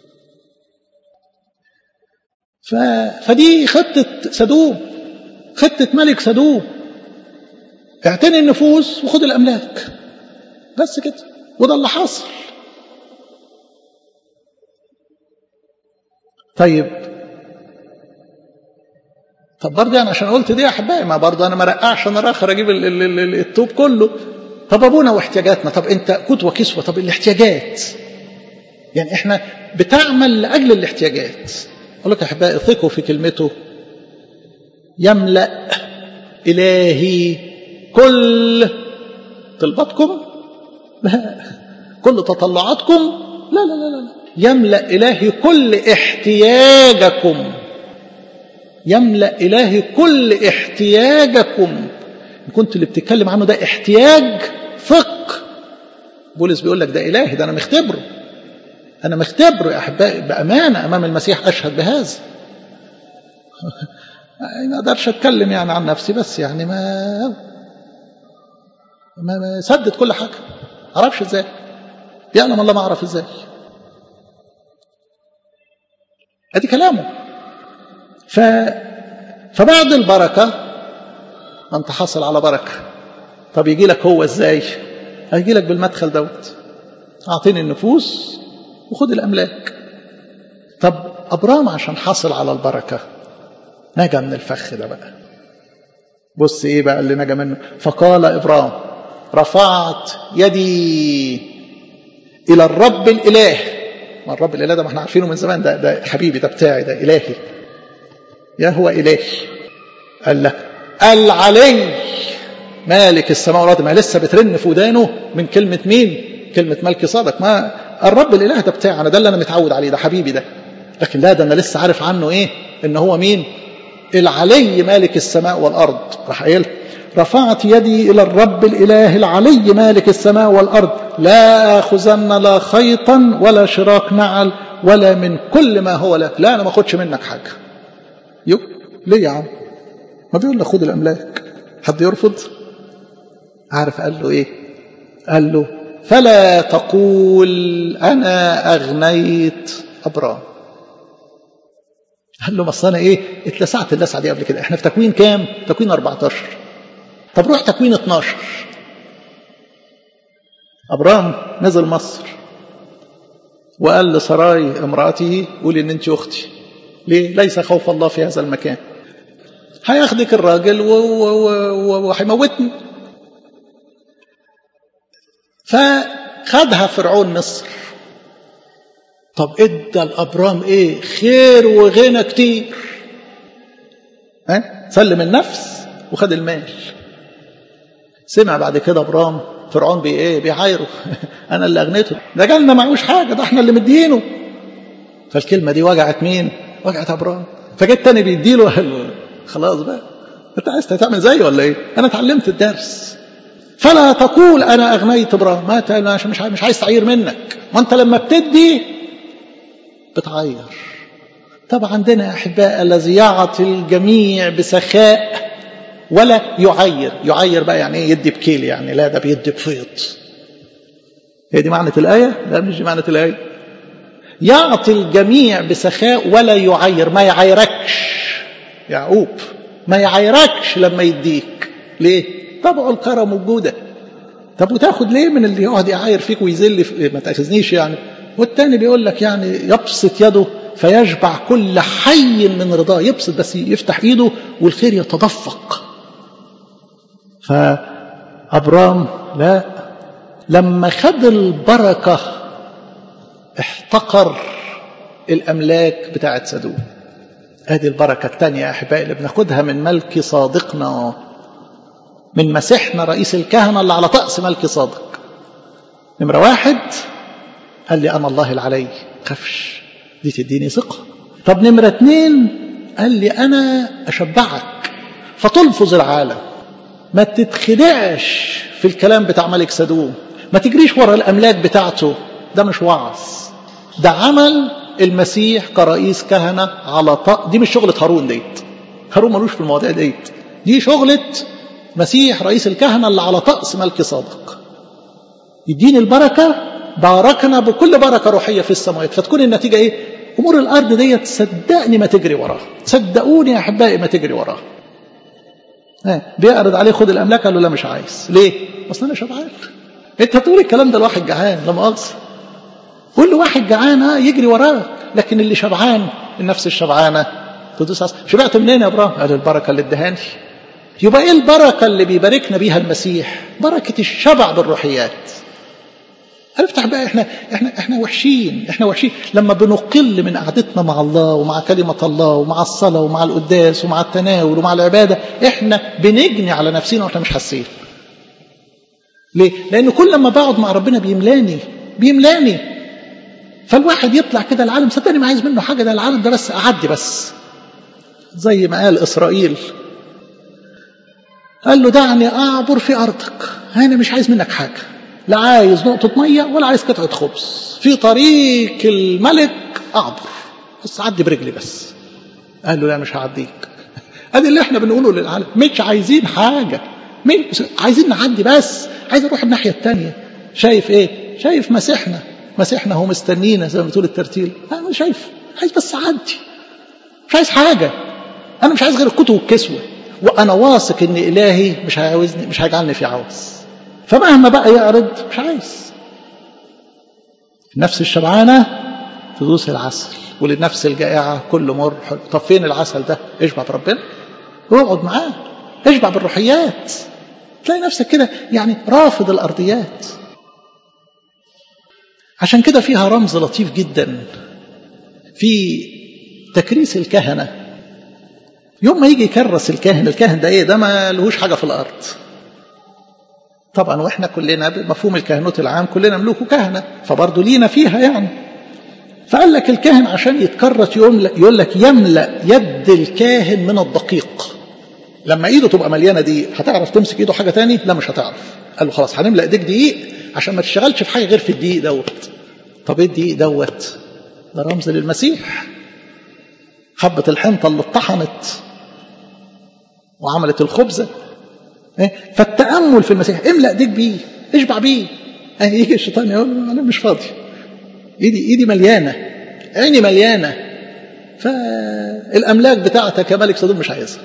ف... فدي خطة سدوم خطة ملك سدوم اعتني النفوس وخد الأملاك بس كده وده اللي حصل طيب طب برضه يعني عشان قلت دي يا احبائي ما برضه انا ما رقعش انا راخر اجيب الطوب كله طب ابونا واحتياجاتنا طب انت قوت وكسوه طب الاحتياجات يعني احنا بتعمل لاجل الاحتياجات اقول لك يا احبائي ثقوا في كلمته يملا الهي كل طلباتكم لا كل تطلعاتكم لا لا لا لا يملا الهي كل احتياجكم يملا الهي كل احتياجكم كنت اللي بتتكلم عنه ده احتياج ثق بولس بيقول لك ده إلهي ده أنا مختبره أنا مختبره يا أحبائي بأمانة أمام المسيح أشهد بهذا ما أقدرش أتكلم يعني عن نفسي بس يعني ما ما, ما سدد كل حاجة أعرفش إزاي يعلم الله ما أعرف إزاي أدي كلامه ف فبعد البركة أنت حصل على بركة طب يجي لك هو إزاي هيجي لك بالمدخل دوت أعطيني النفوس وخد الأملاك طب أبرام عشان حصل على البركة نجا من الفخ ده بقى بص إيه بقى اللي نجا منه فقال إبرام رفعت يدي إلى الرب الإله ما الرب الإله ده ما احنا عارفينه من زمان ده ده حبيبي ده بتاعي ده إلهي يا هو إلهي قال لك العلي مالك السماء والارض ما لسه بترن في ودانه من كلمه مين كلمه ملك صادق ما الرب الاله ده بتاعنا ده اللي انا متعود عليه ده حبيبي ده لكن لا ده انا لسه عارف عنه ايه ان هو مين العلي مالك السماء والارض راح قايل رفعت يدي الى الرب الاله العلي مالك السماء والارض لا اخذن لا خيطا ولا شراك نعل ولا من كل ما هو لك لا انا ما اخدش منك حاجه يو ليه يا عم ما بيقول له خد الاملاك حد يرفض عارف قال له ايه قال له فلا تقول انا اغنيت ابرام قال له بس انا ايه اتلسعت اللسعه دي قبل كده احنا في تكوين كام تكوين 14 طب روح تكوين 12 ابرام نزل مصر وقال لسراي امراته قولي ان انت اختي ليه ليس خوف الله في هذا المكان هياخدك الراجل وهيموتني فخدها فرعون مصر طب ادى الابرام ايه خير وغنى كتير ها سلم النفس وخد المال سمع بعد كده ابرام فرعون بي ايه بيعايره انا اللي اغنيته ده جالنا معوش حاجه ده احنا اللي مدينه فالكلمه دي وجعت مين وجعت ابرام فجيت تاني بيديله قال له خلاص بقى انت عايز تعمل زيي ولا ايه انا اتعلمت الدرس فلا تقول انا اغنيت ابراهيم ما عشان مش مش عايز تعير منك ما انت لما بتدي بتعير طب عندنا احباء الذي يعطي الجميع بسخاء ولا يعير يعير بقى يعني ايه يدي بكيل يعني لا ده بيدي بفيض هي دي معنى الايه لا مش دي معنى الايه يعطي الجميع بسخاء ولا يعير ما يعيركش يعقوب ما يعيركش لما يديك ليه طبعه الكرم والجوده طب وتاخد ليه من اللي يقعد يعاير فيك ويذل في... ما تاخذنيش يعني والتاني بيقول لك يعني يبسط يده فيشبع كل حي من رضاه يبسط بس يفتح ايده والخير يتدفق فأبرام لا لما خد البركة احتقر الأملاك بتاعت سدوم ادي البركة الثانية يا أحبائي اللي بناخدها من ملك صادقنا من مسيحنا رئيس الكهنة اللي على طقس ملك صادق نمرة واحد قال لي أنا الله العلي خفش دي تديني ثقة طب نمرة اتنين قال لي أنا أشبعك فتلفظ العالم ما تتخدعش في الكلام بتاع ملك سدوم ما تجريش ورا الأملاك بتاعته ده مش وعظ ده عمل المسيح كرئيس كهنة على طق دي مش شغلة هارون ديت هارون ملوش في المواضيع ديت دي شغلة مسيح رئيس الكهنة اللي على طقس ملك صادق يديني البركة باركنا بكل بركة روحية في السماوات فتكون النتيجة ايه أمور الأرض ديت صدقني ما تجري وراها صدقوني يا أحبائي ما تجري وراها بيعرض عليه خد الأملاك قال له لا مش عايز ليه أصل أنا شبعان أنت هتقول الكلام ده لواحد جعان لا مؤاخذة قول له واحد جعان ها يجري وراه لكن اللي شبعان النفس الشبعانة تدوس عصر. شبعت منين يا ابراهيم قال البركة اللي ادهاني يبقى ايه البركة اللي بيباركنا بيها المسيح بركة الشبع بالروحيات افتح بقى احنا احنا احنا وحشين احنا وحشين لما بنقل من قعدتنا مع الله ومع كلمة الله ومع الصلاة ومع القداس ومع التناول ومع العبادة احنا بنجني على نفسنا واحنا مش حاسين ليه؟ لأن كل ما بقعد مع ربنا بيملاني بيملاني فالواحد يطلع كده العالم صدقني ما عايز منه حاجة ده العالم ده بس أعدي بس زي ما قال إسرائيل قال له دعني أعبر في أرضك أنا مش عايز منك حاجة لا عايز نقطة مية ولا عايز قطعة خبز في طريق الملك أعبر بس عدي برجلي بس قال له لا مش هعديك ادي اللي احنا بنقوله للعالم مش عايزين حاجة مش عايزين نعدي بس عايز اروح الناحية التانية شايف ايه شايف مسيحنا مسيحنا هو مستنينا زي ما بتقول الترتيل انا مش شايف عايز بس اعدي مش عايز حاجة انا مش عايز غير الكتب والكسوة وانا واثق ان الهي مش هيعوزني مش هيجعلني في عوز فمهما بقى يعرض مش عايز النفس الشبعانة تدوس العسل وللنفس الجائعة كل مر حلو طب فين العسل ده اشبع بربنا اقعد معاه اشبع بالروحيات تلاقي نفسك كده يعني رافض الأرضيات عشان كده فيها رمز لطيف جدا في تكريس الكهنة يوم ما يجي يكرس الكاهن الكاهن ده ايه ده ما لهوش حاجة في الأرض طبعا واحنا كلنا بمفهوم الكهنوت العام كلنا ملوك كهنة فبرضه لينا فيها يعني فقال لك الكاهن عشان يتكرس يقول لك يملأ يد الكاهن من الدقيق لما ايده تبقى مليانه دقيق هتعرف تمسك ايده حاجه تاني لا مش هتعرف قال له خلاص هنملأ ايديك دقيق عشان ما تشتغلش في حاجه غير في الدقيق دوت طب ايه الدقيق دوت ده رمز للمسيح حبة الحنطة اللي اتطحنت وعملت الخبزة فالتأمل في المسيح املأ ايديك بيه اشبع بيه يجي الشيطان يقول انا مش فاضي ايدي ايدي مليانه عيني مليانه فالاملاك بتاعتك يا ملك صدوم مش عايزها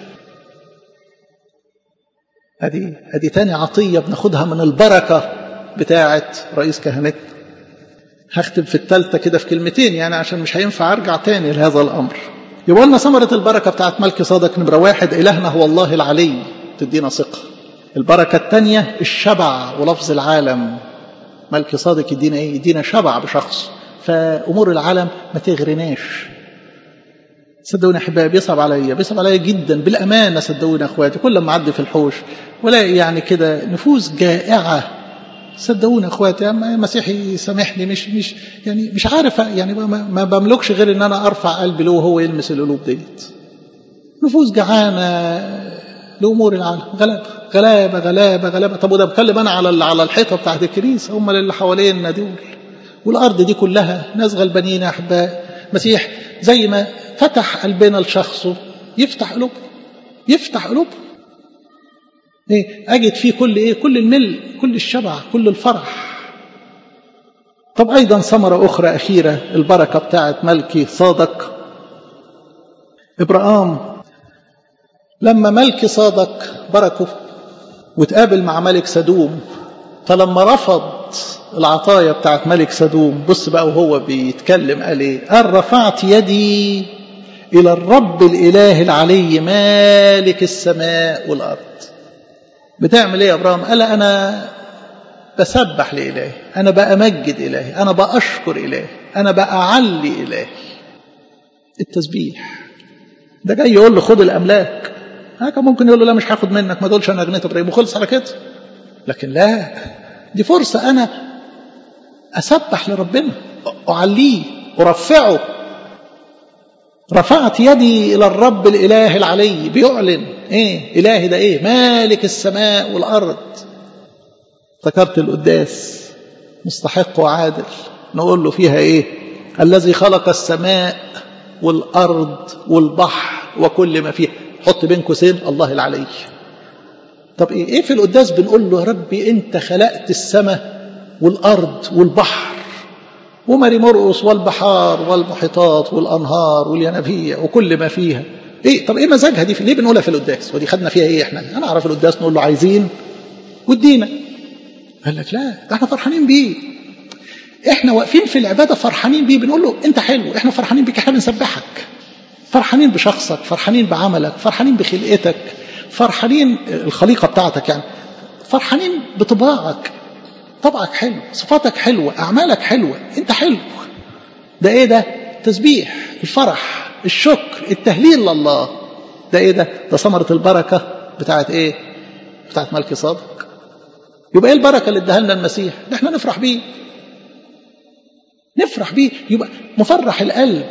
هذه هذه تاني عطيه بناخدها من البركه بتاعه رئيس كهنتنا هختم في الثالثه كده في كلمتين يعني عشان مش هينفع ارجع تاني لهذا الامر يبقى لنا ثمره البركه بتاعت ملك صادق نمره واحد الهنا هو الله العلي تدينا ثقه البركه الثانيه الشبع ولفظ العالم ملك صادق يدينا ايه يدينا شبع بشخص فامور العالم ما تغرناش صدقوني احبائي بيصعب عليا بيصعب عليا جدا بالامانه صدقوني اخواتي كل ما اعدي في الحوش ولاقي يعني كده نفوس جائعه صدقوني اخواتي يا مسيحي سامحني مش مش يعني مش عارف يعني ما بملكش غير ان انا ارفع قلبي له وهو يلمس القلوب ديت نفوس جعانه لامور العالم غلابه غلابه غلابه غلابه طب وده بتكلم انا على على الحيطه بتاعت الكنيسه هم اللي حوالينا دول والارض دي كلها ناس غلبانين يا احباء مسيح زي ما فتح قلبنا لشخصه يفتح قلوبه يفتح قلوبه ايه اجد فيه كل ايه كل المل كل الشبع كل الفرح طب ايضا ثمره اخرى اخيره البركه بتاعت ملكي صادق ابراهام لما ملكي صادق بركه وتقابل مع ملك سدوم فلما رفض العطايا بتاعت ملك سدوم بص بقى وهو بيتكلم قال ايه قال رفعت يدي الى الرب الاله العلي مالك السماء والارض بتعمل ايه يا ابراهيم قال انا بسبح لالهي انا بامجد الهي انا باشكر الهي انا باعلي الهي التسبيح ده جاي يقول له خد الاملاك كان ممكن يقول له لا مش هاخد منك ما تقولش انا اغنيت ابراهيم وخلص على كده لكن لا دي فرصه انا اسبح لربنا اعليه ارفعه رفعت يدي الى الرب الاله العلي بيعلن ايه الهي ده ايه مالك السماء والارض افتكرت القداس مستحق وعادل نقول له فيها ايه الذي خلق السماء والارض والبحر وكل ما فيه حط بين قوسين الله العلي طب ايه ايه في القداس بنقول له يا ربي انت خلقت السماء والارض والبحر وماري مرقص والبحار والمحيطات والانهار والينابيع وكل ما فيها ايه طب ايه مزاجها دي ليه بنقولها في القداس ودي خدنا فيها ايه احنا انا اعرف القداس نقول له عايزين وادينا قال لك لا ده احنا فرحانين بيه احنا واقفين في العباده فرحانين بيه بنقول له انت حلو احنا فرحانين بيك احنا بنسبحك فرحانين بشخصك فرحانين بعملك فرحانين بخلقتك فرحانين الخليقه بتاعتك يعني فرحانين بطباعك طبعك حلو صفاتك حلوه اعمالك حلوه انت حلو ده ايه ده تسبيح الفرح الشكر التهليل لله ده ايه ده ده ثمره البركه بتاعت ايه بتاعت ملك صادق يبقى ايه البركه اللي اداها لنا المسيح ده احنا نفرح بيه نفرح بيه يبقى مفرح القلب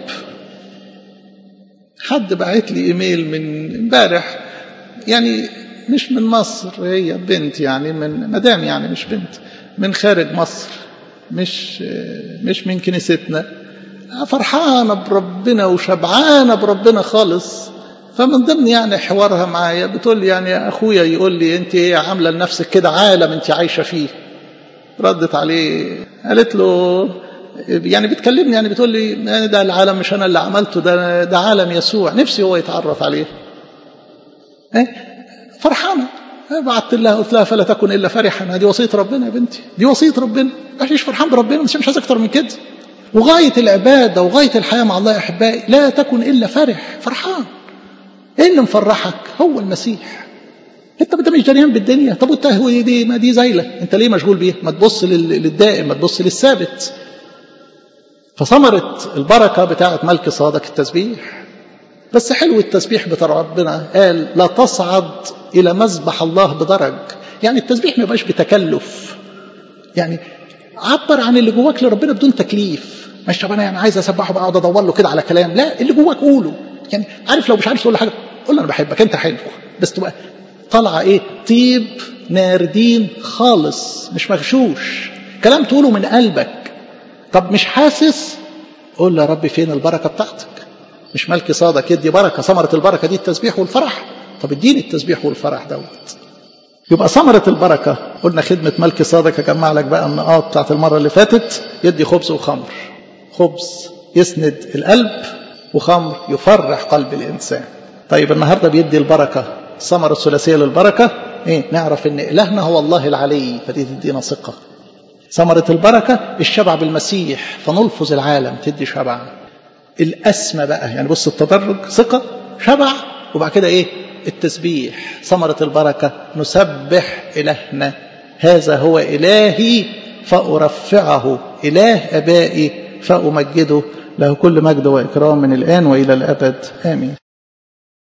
حد بعت لي ايميل من امبارح يعني مش من مصر هي بنت يعني من مدام يعني مش بنت من خارج مصر مش مش من كنيستنا فرحانه بربنا وشبعانه بربنا خالص فمن ضمن يعني حوارها معايا بتقول لي يعني يا اخويا يقول لي انت ايه عامله لنفسك كده عالم انت عايشه فيه ردت عليه قالت له يعني بتكلمني يعني بتقول لي ده العالم مش انا اللي عملته ده ده عالم يسوع نفسي هو يتعرف عليه ايه فرحانه بعت لها قلت لها فلا تكن الا فرحا دي وصيه ربنا يا بنتي دي وصيه ربنا مش فرحان بربنا مش عايز اكتر من كده وغايه العباده وغايه الحياه مع الله يا احبائي لا تكن الا فرح فرحان ايه اللي مفرحك هو المسيح انت انت مش دريان بالدنيا طب وانت دي ما دي زايله انت ليه مشغول بيها ما تبص للدائم ما تبص للثابت فثمرة البركة بتاعت ملك صادق التسبيح بس حلو التسبيح بتاع ربنا قال لا تصعد إلى مذبح الله بدرج يعني التسبيح ما يبقاش بتكلف يعني عبر عن اللي جواك لربنا بدون تكليف مش طب انا يعني عايز اسبحه بقعد ادور له كده على كلام لا اللي جواك قوله يعني عارف لو مش عارف تقول له حاجه قول له انا بحبك انت حلو بس تبقى طالعه ايه طيب ناردين خالص مش مغشوش كلام تقوله من قلبك طب مش حاسس قول له يا رب فين البركه بتاعتك مش ملك صادق يدي بركه ثمره البركه دي التسبيح والفرح طب اديني التسبيح والفرح دوت يبقى ثمرة البركة قلنا خدمة ملك صادق أجمع لك بقى النقاط بتاعت المرة اللي فاتت يدي خبز وخمر خبز يسند القلب وخمر يفرح قلب الإنسان طيب النهاردة بيدي البركة الثمرة الثلاثية للبركة إيه نعرف إن إلهنا هو الله العلي فدي تدينا ثقة ثمرة البركة الشبع بالمسيح فنلفظ العالم تدي شبع الأسمى بقى يعني بص التدرج ثقة شبع وبعد كده إيه التسبيح ثمرة البركة نسبح إلهنا هذا هو إلهي فأرفعه إله أبائي فأمجده له كل مجد وإكرام من الآن وإلى الأبد آمين